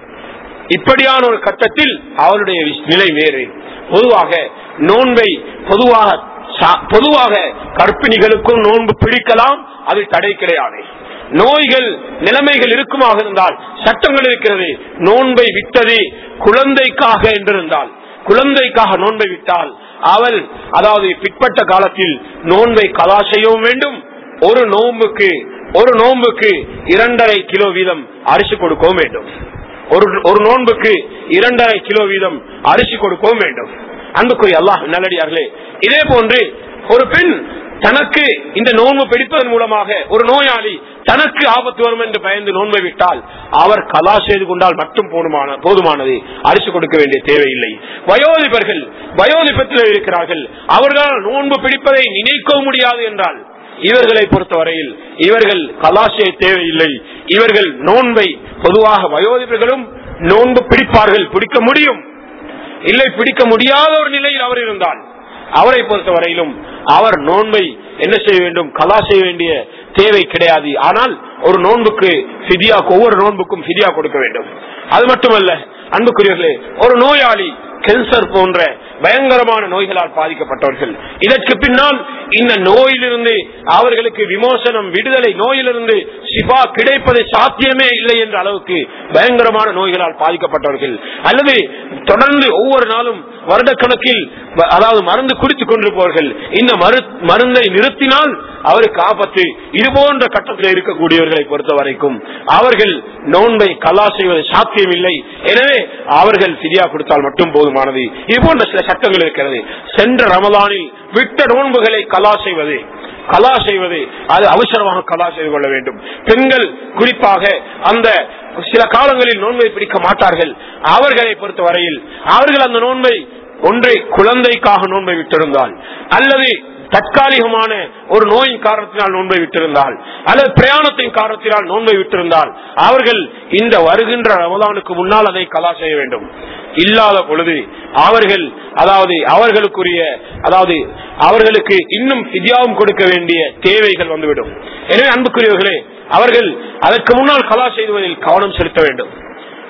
இப்படியான ஒரு கட்டத்தில் அவளுடைய நிலை வேறு பொதுவாக நோன்பை பொதுவாக பொதுவாக கற்பிணிகளுக்கும் நோன்பு பிடிக்கலாம் அது தடை கிடையாது நோய்கள் நிலைமைகள் இருக்குமாக இருந்தால் சட்டங்கள் இருக்கிறது நோன்பை விட்டது குழந்தைக்காக என்றிருந்தால் குழந்தைக்காக நோன்பை விட்டால் அவள் அதாவது பிற்பட்ட காலத்தில் நோன்பை கலா செய்யவும் வேண்டும் ஒரு நோன்புக்கு ஒரு நோன்புக்கு இரண்டரை கிலோ வீதம் அரிசி கொடுக்கவும் வேண்டும் ஒரு ஒரு நோன்புக்கு இரண்டரை கிலோ வீதம் அரிசி கொடுக்கவும் வேண்டும் அன்புக்குரிய அல்லாஹ் நல்லடியார்களே இதே போன்று ஒரு பெண் தனக்கு இந்த நோன்பு பிடிப்பதன் மூலமாக ஒரு நோயாளி தனக்கு ஆபத்து வரும் என்று பயந்து நோன்பை விட்டால் அவர் கலா செய்து கொண்டால் மட்டும் போதுமான போதுமானது அரிசி கொடுக்க வேண்டிய தேவையில்லை வயோதிபர்கள் வயோதிபத்தில் இருக்கிறார்கள் அவர்களால் நோன்பு பிடிப்பதை நினைக்கவும் முடியாது என்றால் இவர்களை பொறுத்தவரையில் இவர்கள் கலாசய தேவையில்லை இவர்கள் நோன்பை பொதுவாக வயோதிபர்களும் நோன்பு பிடிப்பார்கள் பிடிக்க முடியும் இல்லை பிடிக்க முடியாத ஒரு நிலையில் அவர் இருந்தால் அவரை பொறுத்தவரையிலும் அவர் நோன்பை என்ன செய்ய வேண்டும் கலா செய்ய வேண்டிய தேவை கிடையாது ஆனால் ஒரு நோன்புக்கு பிதியா ஒவ்வொரு நோன்புக்கும் பிதியா கொடுக்க வேண்டும் அது மட்டுமல்ல அன்புக்குரியவர்களே ஒரு நோயாளி கேன்சர் போன்ற பயங்கரமான நோய்களால் பாதிக்கப்பட்டவர்கள் இதற்கு பின்னால் இந்த நோயிலிருந்து அவர்களுக்கு விமோசனம் விடுதலை நோயிலிருந்து சிபா கிடைப்பது சாத்தியமே இல்லை என்ற அளவுக்கு பயங்கரமான நோய்களால் பாதிக்கப்பட்டவர்கள் அல்லது தொடர்ந்து ஒவ்வொரு நாளும் வருடக்கணக்கில் அதாவது மருந்து குடித்துக் கொண்டிருப்பவர்கள் இந்த மருந்தை நிறுத்தினால் அவருக்கு ஆபத்து இது போன்ற கட்டத்தில் இருக்கக்கூடியவர்களை பொறுத்த வரைக்கும் அவர்கள் நோன்பை கலா செய்வது சாத்தியமில்லை எனவே அவர்கள் சிரியா கொடுத்தால் மட்டும் போதுமானது இது போன்ற சில சட்டங்கள் இருக்கிறது சென்ற ரமலானில் விட்ட நோன்புகளை கலா செய்வது கலா செய்வது அது அவசரமாக கலா செய்து கொள்ள வேண்டும் பெண்கள் குறிப்பாக அந்த சில காலங்களில் நோன்பை பிடிக்க மாட்டார்கள் அவர்களை பொறுத்த வரையில் அவர்கள் அந்த நோன்பை ஒன்றை குழந்தைக்காக நோன்பை விட்டிருந்தால் அல்லது தற்காலிகமான ஒரு நோயின் காரணத்தினால் நோன்பை விட்டிருந்தால் அல்லது பிரயாணத்தின் காரணத்தினால் நோன்பை விட்டிருந்தால் அவர்கள் இந்த வருகின்ற ரமதானுக்கு முன்னால் அதை கலா செய்ய வேண்டும் இல்லாத பொழுது அவர்கள் அதாவது அவர்களுக்குரிய அதாவது அவர்களுக்கு இன்னும் வித்யாவும் கொடுக்க வேண்டிய தேவைகள் வந்துவிடும் எனவே அன்புக்குரியவர்களே அவர்கள் அதற்கு முன்னால் கலா செய்வதில் கவனம் செலுத்த வேண்டும்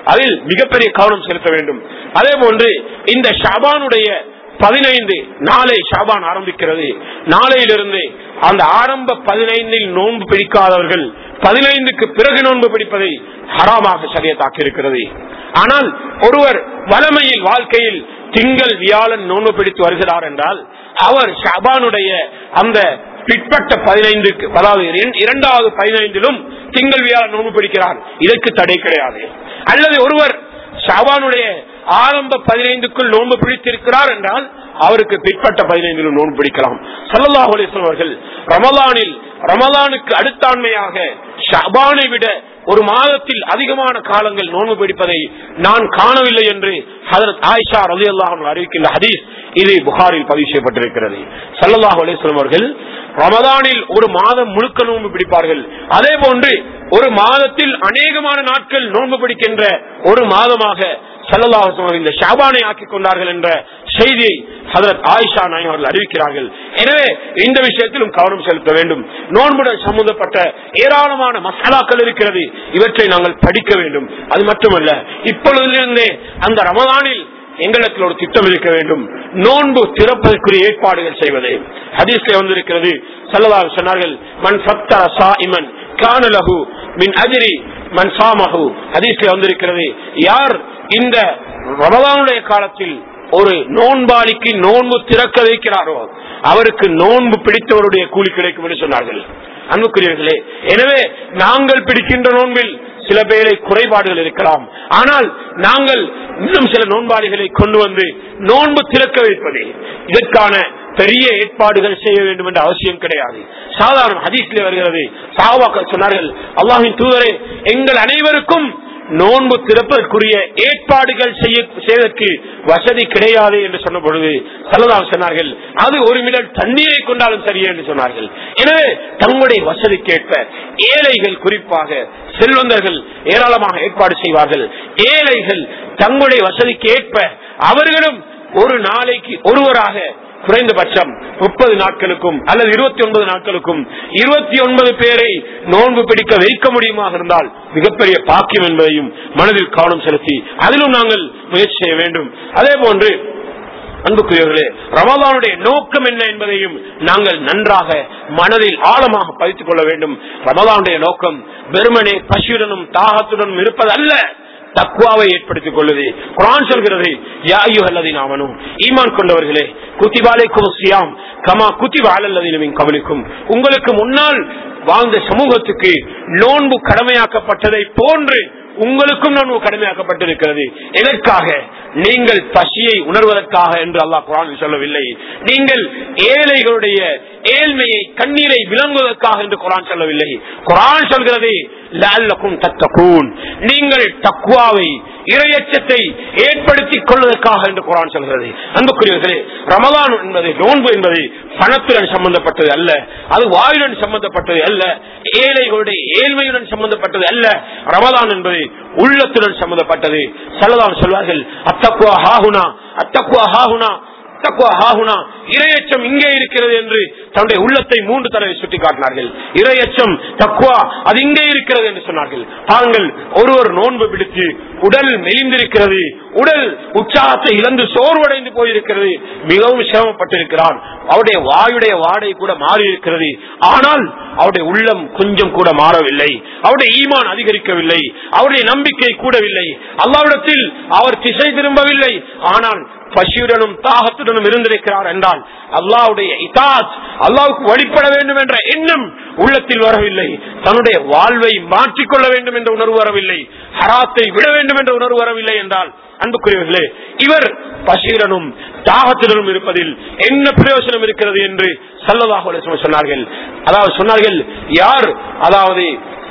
அதில் மிகப்பெரிய கவனம் செலுத்த வேண்டும் அதே போன்று இந்த ஷாபானுடைய பதினைந்து நாளை ஷாபான் ஆரம்பிக்கிறது நாளையிலிருந்து அந்த ஆரம்ப பதினைந்தில் நோன்பு பிடிக்காதவர்கள் பதினைந்துக்கு பிறகு நோன்பு பிடிப்பதை ஹராமாக சரியத்தாக்கி இருக்கிறது ஆனால் ஒருவர் வளமையில் வாழ்க்கையில் திங்கள் வியாழன் நோன்பு பிடித்து வருகிறார் என்றால் அவர் ஷாபானுடைய அந்த பிற்பட்ட பதினைந்துக்கு அதாவது இரண்- இரண்டாவது பதினைந்திலும் திங்கள் வியாழன் நோன்பு பிடிக்கிறார் இதற்கு தடை கிடையாது அல்லது ஒருவர் ஷாபானுடைய ஆரம்ப பதினைந்துக்குள் நோன்பு பிடித்திருக்கிறார் என்றால் அவருக்கு பிற்பட்ட பதினைந்திலும் நோன்பு பிடிக்கலாம் சல்லல்லாஹு அலைஹி வஸல்லம் அவர்கள் ரமலானில் ரமலானுக்கு அடுத்தாண்மையாக ஷாபானை விட ஒரு மாதத்தில் அதிகமான காலங்கள் நோன்பு பிடிப்பதை நான் காணவில்லை என்று ஹதரத் ஆயிஷா ரலி அல்லாஹ் அறிவிக்கின்ற ஹதீஸ் இது புகாரில் பதிவு செய்யப்பட்டிருக்கிறது சல்லல்லாஹு அலைஹி வஸல்லம் அவர்கள் ரமதானில் ஒரு மாதம் முழுக்க நோன்பு பிடிப்பார்கள் அதே போன்று ஒரு மாதத்தில் அநேகமான நாட்கள் நோன்பு பிடிக்கின்ற ஒரு மாதமாக சல்லல்லாஹு அலைஹி வஸல்லம் இந்த ஷாபானை ஆக்கிக் கொண்டார்கள் என்ற செய்தியை ஹதரத் ஆயிஷா நாயகம் அவர்கள் அறிவிக்கிறார்கள் எனவே இந்த விஷயத்திலும் கவனம் செலுத்த வேண்டும் நோன்புடன் சம்பந்தப்பட்ட ஏராளமான மசாலாக்கள் இருக்கிறது இவற்றை நாங்கள் படிக்க வேண்டும் அது மட்டுமல்ல இப்பொழுதிலிருந்தே அந்த ரமதானில் எங்களுக்கு ஒரு திட்டம் இருக்க வேண்டும் நோன்பு திறப்பதற்குரிய ஏற்பாடுகள் செய்வது ஹதீஸ்ல வந்திருக்கிறது சல்லல்லாஹு சொன்னார்கள் மன் சத்தர சாயிமன் கானலகு மின் அஜிரி மன் சாமகு ஹதீஸ்ல வந்திருக்கிறது யார் இந்த ரமதானுடைய காலத்தில் ஒரு நோன்பாளிக்கு நோன்பு திறக்க வைக்கிறாரோ அவருக்கு நோன்பு பிடித்தவருடைய கூலி கிடைக்கும் என்று சொன்னார்கள் அன்புக்குரியவர்களே எனவே நாங்கள் பிடிக்கின்ற நோன்பில் சில பேரை குறைபாடுகள் இருக்கலாம் ஆனால் நாங்கள் இன்னும் சில நோன்பாளிகளை கொண்டு வந்து நோன்பு திறக்க வைப்பது இதற்கான பெரிய ஏற்பாடுகள் செய்ய வேண்டும் என்ற அவசியம் கிடையாது சாதாரண ஹதீஸ்ல வருகிறது சாவாக்கள் சொன்னார்கள் அல்லாஹின் தூதரே எங்கள் அனைவருக்கும் நோன்பு திறப்பதற்குரிய ஏற்பாடுகள் செய்ய செய்வதற்கு வசதி கிடையாது என்று சொன்ன பொழுது சல்லதாம் சொன்னார்கள் அது ஒரு மிடல் தண்ணீரை கொண்டாலும் சரியே என்று சொன்னார்கள் எனவே தங்களுடைய வசதிக்கேற்ப ஏழைகள் குறிப்பாக செல்வந்தர்கள் ஏராளமாக ஏற்பாடு செய்வார்கள் ஏழைகள் தங்களுடைய வசதிக்கு ஏற்ப அவர்களும் ஒரு நாளைக்கு ஒருவராக குறைந்தபட்சம் முப்பது நாட்களுக்கும் அல்லது இருபத்தி ஒன்பது நாட்களுக்கும் இருபத்தி ஒன்பது பேரை நோன்பு பிடிக்க வைக்க முடியுமாக இருந்தால் மிகப்பெரிய பாக்கியம் என்பதையும் மனதில் கவனம் செலுத்தி அதிலும் நாங்கள் முயற்சி செய்ய வேண்டும் அதே போன்று அன்புக்குரியவர்களே ரமலானுடைய நோக்கம் என்ன என்பதையும் நாங்கள் நன்றாக மனதில் ஆழமாக பதித்துக் கொள்ள வேண்டும் ரமலானுடைய நோக்கம் வெறுமனே பசியுடனும் தாகத்துடனும் இருப்பதல்ல தக்குவாவை ஏற்படுத்திக் கொள்வது குரான் சொல்கிறது யாயுகல்லதின் அவனும் ஈமான் கொண்டவர்களே குத்திபாலைக்கும் சியாம் கமா குத்திபாலல்லதினும் கவனிக்கும் உங்களுக்கு முன்னால் வாழ்ந்த சமூகத்துக்கு நோன்பு கடமையாக்கப்பட்டதை போன்று உங்களுக்கும் நோன்பு கடமையாக்கப்பட்டிருக்கிறது எதற்காக நீங்கள் பசியை உணர்வதற்காக என்று அல்லாஹ் குரான் சொல்லவில்லை நீங்கள் ஏழைகளுடைய ஏழ்மையை கண்ணீரை விளங்குவதற்காக என்று குரான் சொல்லவில்லை குரான் சொல்கிறது லஅல்லக்கும் தத்தகூன் நீங்கள் தக்குவாவை இரையச்சத்தை ஏற்படுத்திக் கொள்வதற்காக என்று குரான் சொல்கிறது அன்புக்குரியவர்களே ரமதான் என்பது நோன்பு என்பது பணத்துடன் சம்பந்தப்பட்டது அல்ல அது வாயுடன் சம்பந்தப்பட்டது அல்ல ஏழைகளுடைய ஏழ்மையுடன் சம்பந்தப்பட்டது அல்ல ரமதான் என்பது உள்ளத்துடன் சம்பந்தப்பட்டது சல்லதான் சொல்வார்கள் அத்தக்குவா ஹாகுனா அத்தக்குவா ஹாகுனா தக்குவா ஹாகுனா இரையச்சம் இங்கே இருக்கிறது என்று தன்னுடைய உள்ளத்தை மூன்று தடவை சுட்டி காட்டினார்கள் இரையச்சம் தக்குவா அது இங்கே இருக்கிறது என்று சொன்னார்கள் தாங்கள் ஒருவர் நோன்பு பிடித்து உடல் மெலிந்திருக்கிறது உடல் உற்சாகத்தை இழந்து சோர்வடைந்து போயிருக்கிறது மிகவும் சிரமப்பட்டிருக்கிறான் அவருடைய வாயுடைய வாடை கூட மாறி இருக்கிறது ஆனால் அவருடைய உள்ளம் கொஞ்சம் கூட மாறவில்லை அவருடைய ஈமான் அதிகரிக்கவில்லை அவருடைய நம்பிக்கை கூடவில்லை அல்லாவிடத்தில் அவர் திசை திரும்பவில்லை ஆனால் பசியுடனும் தாகத்துடனும் இருந்திருக்கிறார் என்றால் அல்லாவுடைய இதாத் அல்லாவுக்கு வழிபட வேண்டும் என்ற எண்ணம் உள்ளத்தில் வரவில்லை தன்னுடைய வாழ்வை மாற்றிக்கொள்ள வேண்டும் என்ற உணர்வு வரவில்லை ஹராத்தை விட வேண்டும் என்ற உணர்வு வரவில்லை என்றால் அன்புக்குரியவர்களே இவர் பசீரனும் தாகத்துடனும் இருப்பதில் என்ன பிரயோஜனம் இருக்கிறது என்று சல்லதாக சொன்னார்கள் அதாவது சொன்னார்கள் யார் அதாவது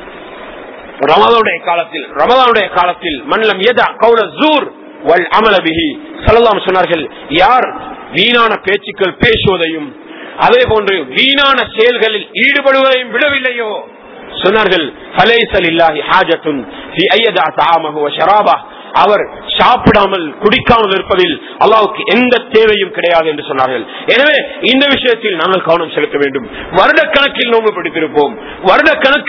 ரமதானுடைய காலத்தில் ரமதானுடைய காலத்தில் மன்லம் எதா கவுல ஜூர் வல் அமலபிஹி சல்லலாம் சொன்னார்கள் யார் வீணான பேச்சுக்கள் பேசுவதையும் அதே போன்று வீணான செயல்களில் ஈடுபடுவதையும் விடவில்லையோ சொன்னார்கள் ஃபலைசல் இல்லாஹி ஹாஜத்துன் ஃபி ஐயதா தஆமஹு வ ஷராபா அவர் சாப்பிடாமல் குடிக்காமல் இருப்பதில் அல்லாவுக்கு எந்த தேவையும் கிடையாது என்று சொன்னார்கள் எனவே இந்த விஷயத்தில் நாங்கள் கவனம் செலுத்த வேண்டும் வருடக்கணக்கில் நோன்பு பிடித்திருப்போம் வருடக்கணக்கில்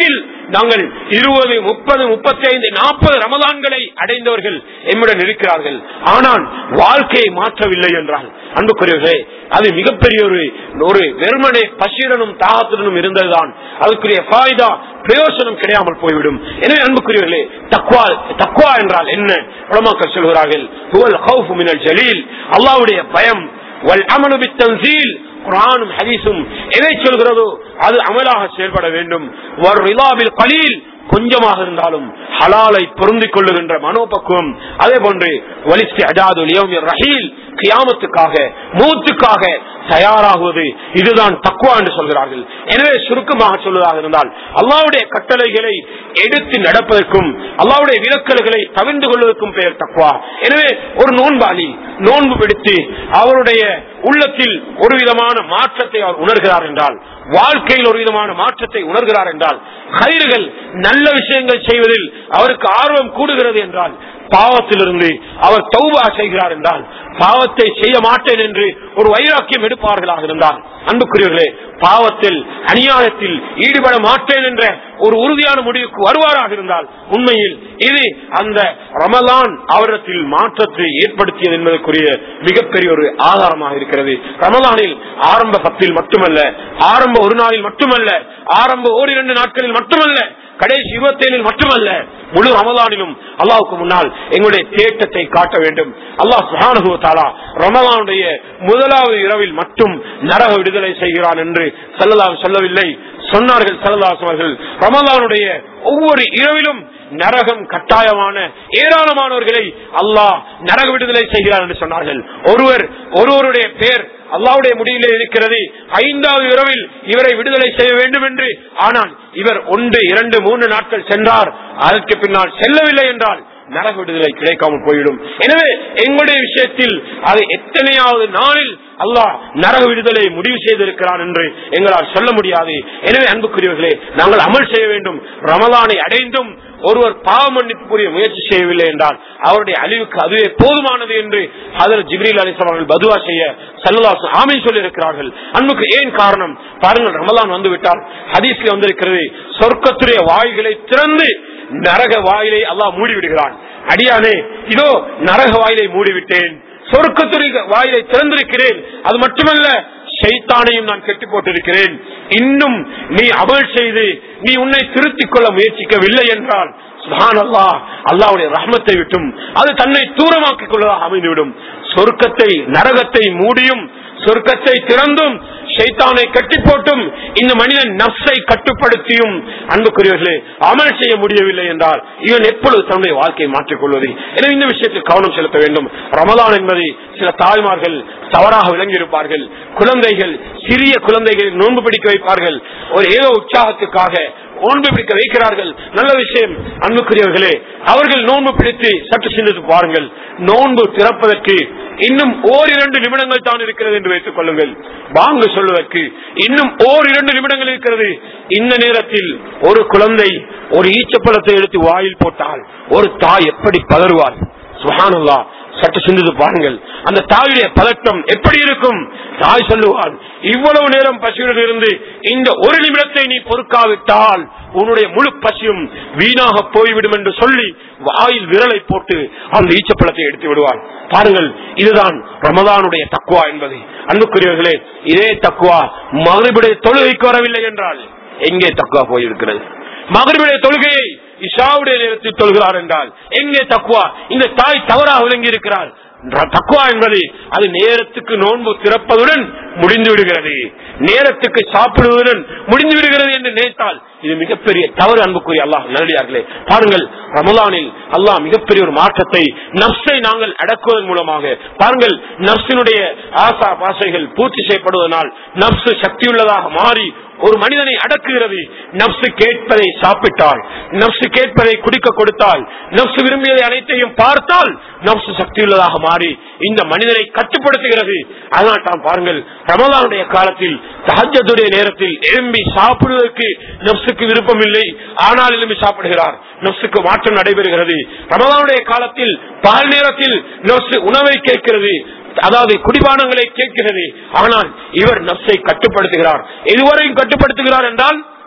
நாங்கள் இருபது முப்பது முப்பத்தி ஐந்து நாற்பது ரமதான்களை அடைந்தவர்கள் எம்முடன் இருக்கிறார்கள் ஆனால் வாழ்க்கையை மாற்றவில்லை என்றால் அன்புக்குரியவர்களே அது மிகப்பெரிய ஒரு ஒரு வெறுமனே பசியுடனும் தாகத்துடனும் இருந்ததுதான் அதுக்குரிய ஃபாய்தா பிரயோசனம் கிடையாமல் போய்விடும் எனவே அன்புக்குரியவர்களே தக்வா தக்வா என்றால் என்ன உலமாக்கள் சொல்கிறார்கள் ஹுவல் ஹவுஃபு மினல் ஜலீல் அல்லாஹ்வுடைய பயம் வல் அமலு பித்தன்சீல் குரானும் ஹதீஸும் எதை சொல்கிறதோ அது அமலாக செயல்பட வேண்டும் வர் ரிலாபில் கலீல் கொஞ்சமாக இருந்தாலும் ஹலாலை பொருந்திக் கொள்ளுகின்ற மனோபக்குவம் அதே போன்று வலிஸ்தி அஜாது ரஹீல் கியாமத்துக்காக மூத்துக்காக தயாராகுவது இதுதான் தக்குவா என்று சொல்கிறார்கள் எனவே சுருக்கமாக சொல்வதாக இருந்தால் அல்லாவுடைய கட்டளைகளை எடுத்து நடப்பதற்கும் அல்லாவுடைய விலக்கல்களை தவிர்ந்து கொள்வதற்கும் பெயர் தக்குவா எனவே ஒரு நோன்பாளி நோன்பு பிடித்து அவருடைய உள்ளத்தில் ஒரு விதமான மாற்றத்தை அவர் உணர்கிறார் என்றால் வாழ்க்கையில் ஒரு விதமான மாற்றத்தை உணர்கிறார் என்றால் கயிறுகள் நல்ல விஷயங்கள் செய்வதில் அவருக்கு ஆர்வம் கூடுகிறது என்றால் பாவத்திலிருந்து அவர் தௌபா செய்கிறார் என்றால் பாவத்தை செய்ய மாட்டேன் என்று ஒரு வைராக்கியம் எடுப்பார்களாக இருந்தால் அன்புக்குரியவர்களே பாவத்தில் அநியாயத்தில் ஈடுபட மாட்டேன் என்ற ஒரு உறுதியான முடிவுக்கு வருவாராக இருந்தால் உண்மையில் இது அந்த ரமலான் அவரத்தில் மாற்றத்தை ஏற்படுத்தியது என்பதற்குரிய மிகப்பெரிய ஒரு ஆதாரமாக இருக்கிறது ரமலானில் ஆரம்ப பத்தில் மட்டுமல்ல ஆரம்ப ஒரு நாளில் மட்டுமல்ல ஆரம்ப ஓரிரண்டு நாட்களில் மட்டுமல்ல கடைசி இருபத்தேழில் மட்டுமல்ல முழு ரமலானிலும் அல்லாவுக்கு முன்னால் எங்களுடைய தேட்டத்தை காட்ட வேண்டும் அல்லாஹ் சுஹானுகுவத்தாலா ரமலானுடைய முதலாவது இரவில் மட்டும் நரக விடுதலை செய்கிறான் என்று செல்லலாம் சொல்லவில்லை சொன்னார்கள் செல்லதாஸ் அவர்கள் ரமலானுடைய ஒவ்வொரு இரவிலும் நரகம் கட்டாயமான ஏராளமானவர்களை அல்லாஹ் நரக விடுதலை செய்கிறார் என்று சொன்னார்கள் ஒருவர் ஒருவருடைய பேர் அல்லாவுடைய முடிவிலே இருக்கிறது ஐந்தாவது இரவில் இவரை விடுதலை செய்ய வேண்டும் என்று ஆனால் இவர் ஒன்று இரண்டு மூன்று நாட்கள் சென்றார் அதற்கு பின்னால் செல்லவில்லை என்றால் நரக விடுதலை கிடைக்காமல் போய்விடும் எனவே எங்களுடைய விஷயத்தில் அது எத்தனையாவது நாளில் அல்லாஹ் நரக விடுதலை முடிவு செய்திருக்கிறான் என்று எங்களால் சொல்ல முடியாது எனவே அன்புக்குரியவர்களே நாங்கள் அமல் செய்ய வேண்டும் ரமலானை அடைந்தும் ஒருவர் பாவ மன்னிப்புக்குரிய முயற்சி செய்யவில்லை என்றால் அவருடைய அழிவுக்கு அதுவே போதுமானது என்று அதில் ஜிப்ரீல் அலிஸ்லாம் அவர்கள் பதுவா செய்ய சல்லாஸ் ஆமை சொல்லி இருக்கிறார்கள் அன்புக்கு ஏன் காரணம் பாருங்கள் ரமலான் வந்து விட்டால் ஹதீஸ்ல வந்திருக்கிறது சொர்க்கத்துடைய வாய்களை திறந்து நரக வாயிலை அல்லாஹ் மூடிவிடுகிறான் அடியானே இதோ நரக வாயிலை மூடிவிட்டேன் சொர்க்கத்துறை வாயிலை திறந்திருக்கிறேன் அது மட்டுமல்ல ஷைத்தானையும் நான் கெட்டி போட்டிருக்கிறேன் இன்னும் நீ அமல் செய்து நீ உன்னை திருத்திக் கொள்ள முயற்சிக்கவில்லை என்றால் சுபான் அல்லா அல்லாவுடைய ரஹ்மத்தை விட்டும் அது தன்னை தூரமாக்கிக் கொள்வதாக அமைந்துவிடும் சொர்க்கத்தை நரகத்தை மூடியும் சொர்க்கத்தை திறந்தும் ஷைத்தானை கட்டி போட்டும் இந்த மனிதன் நப்சை கட்டுப்படுத்தியும் அன்புக்குரியவர்களே அமல் செய்ய முடியவில்லை என்றால் இவன் எப்பொழுது தன்னுடைய வாழ்க்கையை மாற்றிக் கொள்வது எனவே இந்த விஷயத்தில் கவனம் செலுத்த வேண்டும் ரமலான் என்பதை சில தாய்மார்கள் தவறாக விளங்கியிருப்பார்கள் குழந்தைகள் சிறிய குழந்தைகளை நோன்பு பிடிக்க வைப்பார்கள் ஒரு ஏதோ உற்சாகத்துக்காக நோன்பு பிடிக்க வைக்கிறார்கள் நல்ல விஷயம் அன்புக்குரியவர்களே அவர்கள் நோன்பு பிடித்து சற்று சிந்தித்து பாருங்கள் நோன்பு திறப்பதற்கு இன்னும் ஓரிரண்டு நிமிடங்கள் தான் இருக்கிறது என்று வைத்துக் கொள்ளுங்கள் வாங்க சொல்வதற்கு இன்னும் ஓரிரண்டு நிமிடங்கள் இருக்கிறது இந்த நேரத்தில் ஒரு குழந்தை ஒரு ஈச்சப்பழத்தை எடுத்து வாயில் போட்டால் ஒரு தாய் எப்படி பதறுவார் சுஹானுல்லா சற்று சிந்தித்து பாருங்கள் அந்த தாயுடைய பதட்டம் எப்படி இருக்கும் தாய் சொல்லுவாள் இவ்வளவு நேரம் பசியுடன் இருந்து இந்த ஒரு நிமிடத்தை நீ பொறுக்காவிட்டால் உன்னுடைய முழு பசியும் வீணாக போய்விடும் என்று சொல்லி வாயில் விரலை போட்டு அந்த ஈச்சப்பழத்தை எடுத்து விடுவாள் பாருங்கள் இதுதான் ரமதானுடைய தக்குவா என்பது அன்புக்குரியவர்களே இதே தக்குவா மகரிபுடைய தொழுகைக்கு வரவில்லை என்றால் எங்கே தக்குவா போயிருக்கிறது மகரிபுடைய தொழுகையை இஷாவுடைய நேரத்தில் தொழுகிறார் என்றால் எங்கே தக்குவா இந்த தாய் தவறாக விளங்கி இருக்கிறார் தக்குவா என்பது அது நேரத்துக்கு நோன்பு திறப்பதுடன் முடிந்து விடுகிறது நேரத்துக்கு சாப்பிடுவதுடன் முடிந்து விடுகிறது என்று நினைத்தால் இது மிகப்பெரிய தவறு அன்புக்குரிய அல்லாஹ் நல்லடியார்களே பாருங்கள் ரமலானில் அல்லாஹ் மிகப்பெரிய ஒரு மாற்றத்தை நப்சை நாங்கள் அடக்குவதன் மூலமாக பாருங்கள் நப்சினுடைய ஆசா பாசைகள் பூர்த்தி செய்யப்படுவதனால் நப்சு சக்தியுள்ளதாக மாறி ஒரு மனிதனை அடக்குகிறது நப்சு கேட்பதை சாப்பிட்டால் நப்சு கேட்பதை குடிக்க கொடுத்தால் நப்சு விரும்பியதை அனைத்தையும் பார்த்தால் நப்சு சக்தியுள்ளதாக மாறி இந்த மனிதனை கட்டுப்படுத்துகிறது அதனால் தான் பாருங்கள் ரமலானுடைய காலத்தில் தஹஜத்துடைய நேரத்தில் எழும்பி சாப்பிடுவதற்கு நப்சுக்கு விருப்பம் இல்லை ஆனால் எழும்பி சாப்பிடுகிறார் நப்சுக்கு மாற்றம் நடைபெறுகிறது ரமலானுடைய காலத்தில் பகல் நேரத்தில் நப்சு உணவை கேட்கிறது அதாவது குடிபானங்களை கேட்கிறது ஆனால் இவர் நப்சை கட்டுப்படுத்துகிறார் எதுவரையும் கட்டுப்படுத்துகிறார் என்றால்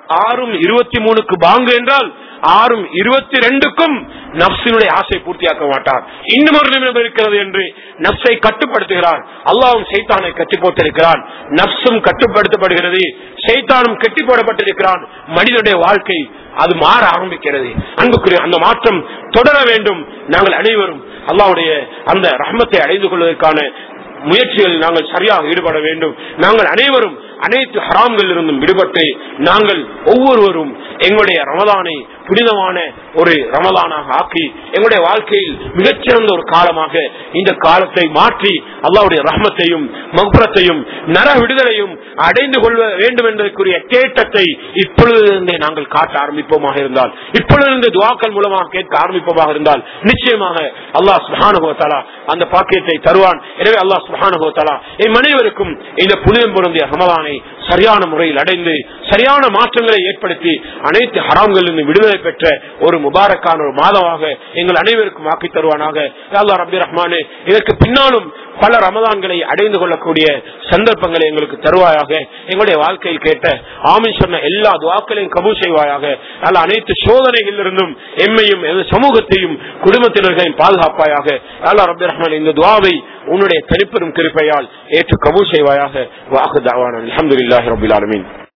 ஆறும் இருபத்தி மூணுக்கு பாங்கு என்றால் ஆறும் இருபத்தி ரெண்டுக்கும் நப்சினுடைய ஆசை பூர்த்தியாக்க மாட்டார் இன்னும் ஒரு நிமிடம் இருக்கிறது என்று நப்சை கட்டுப்படுத்துகிறார் அல்லாவும் சைத்தானை கட்டி போட்டிருக்கிறான் நப்சும் கட்டுப்படுத்தப்படுகிறது சைத்தானும் கட்டி போடப்பட்டிருக்கிறான் மனிதனுடைய வாழ்க்கை அது மாற ஆரம்பிக்கிறது அன்புக்குரிய அந்த மாற்றம் தொடர வேண்டும் நாங்கள் அனைவரும் அல்லாவுடைய அந்த ரஹ்மத்தை அடைந்து கொள்வதற்கான முயற்சிகளில் நாங்கள் சரியாக ஈடுபட வேண்டும் நாங்கள் அனைவரும் அனைத்து ஹராம்களில் இருந்தும் விடுபட்டு நாங்கள் ஒவ்வொருவரும் எங்களுடைய ரமதானை புனிதமான ஒரு ரமதானாக ஆக்கி எங்களுடைய வாழ்க்கையில் மிகச்சிறந்த ஒரு காலமாக இந்த காலத்தை மாற்றி அல்லாவுடைய ரஹ்மத்தையும் மகுரத்தையும் நர விடுதலையும் அடைந்து கொள்ள வேண்டும் என்பதற்குரிய தேட்டத்தை இப்பொழுதிருந்தே நாங்கள் காட்ட ஆரம்பிப்போமாக இருந்தால் இப்பொழுதிருந்து துவாக்கள் மூலமாக கேட்க ஆரம்பிப்போமாக இருந்தால் நிச்சயமாக அல்லாஹ் சுஹானுகோத்தாலா அந்த பாக்கியத்தை தருவான் எனவே அல்லாஹ் சுஹானுகோத்தாலா என் அனைவருக்கும் இந்த புனிதம் பொருந்திய ரமதானை சரியான முறையில் அடைந்து சரியான மாற்றங்களை ஏற்படுத்தி அனைத்து ஹராம்களிலிருந்து விடுதலை பெற்ற ஒரு முபாரக்கான ஒரு மாதமாக எங்கள் அனைவருக்கும் ஆக்கி தருவானாக அல்லா ரபி ரஹ்மானே இதற்கு பின்னாலும் பல ரமதான்களை அடைந்து கொள்ளக்கூடிய சந்தர்ப்பங்களை எங்களுக்கு தருவாயாக எங்களுடைய வாழ்க்கையில் கேட்ட ஆமின் சொன்ன எல்லா துவாக்களையும் கபூல் செய்வாயாக அல்ல அனைத்து சோதனைகளிலிருந்தும் எம்மையும் எமது சமூகத்தையும் குடும்பத்தினர்களையும் பாதுகாப்பாயாக அல்லா ரபி ரஹ்மான் இந்த துவாவை உன்னுடைய தனிப்பெரும் கிருப்பையால் ஏற்று கபூல் செய்வாயாக வாக்கு தாவான அலமதுல்லாஹி ரபுல் ஆலமீன்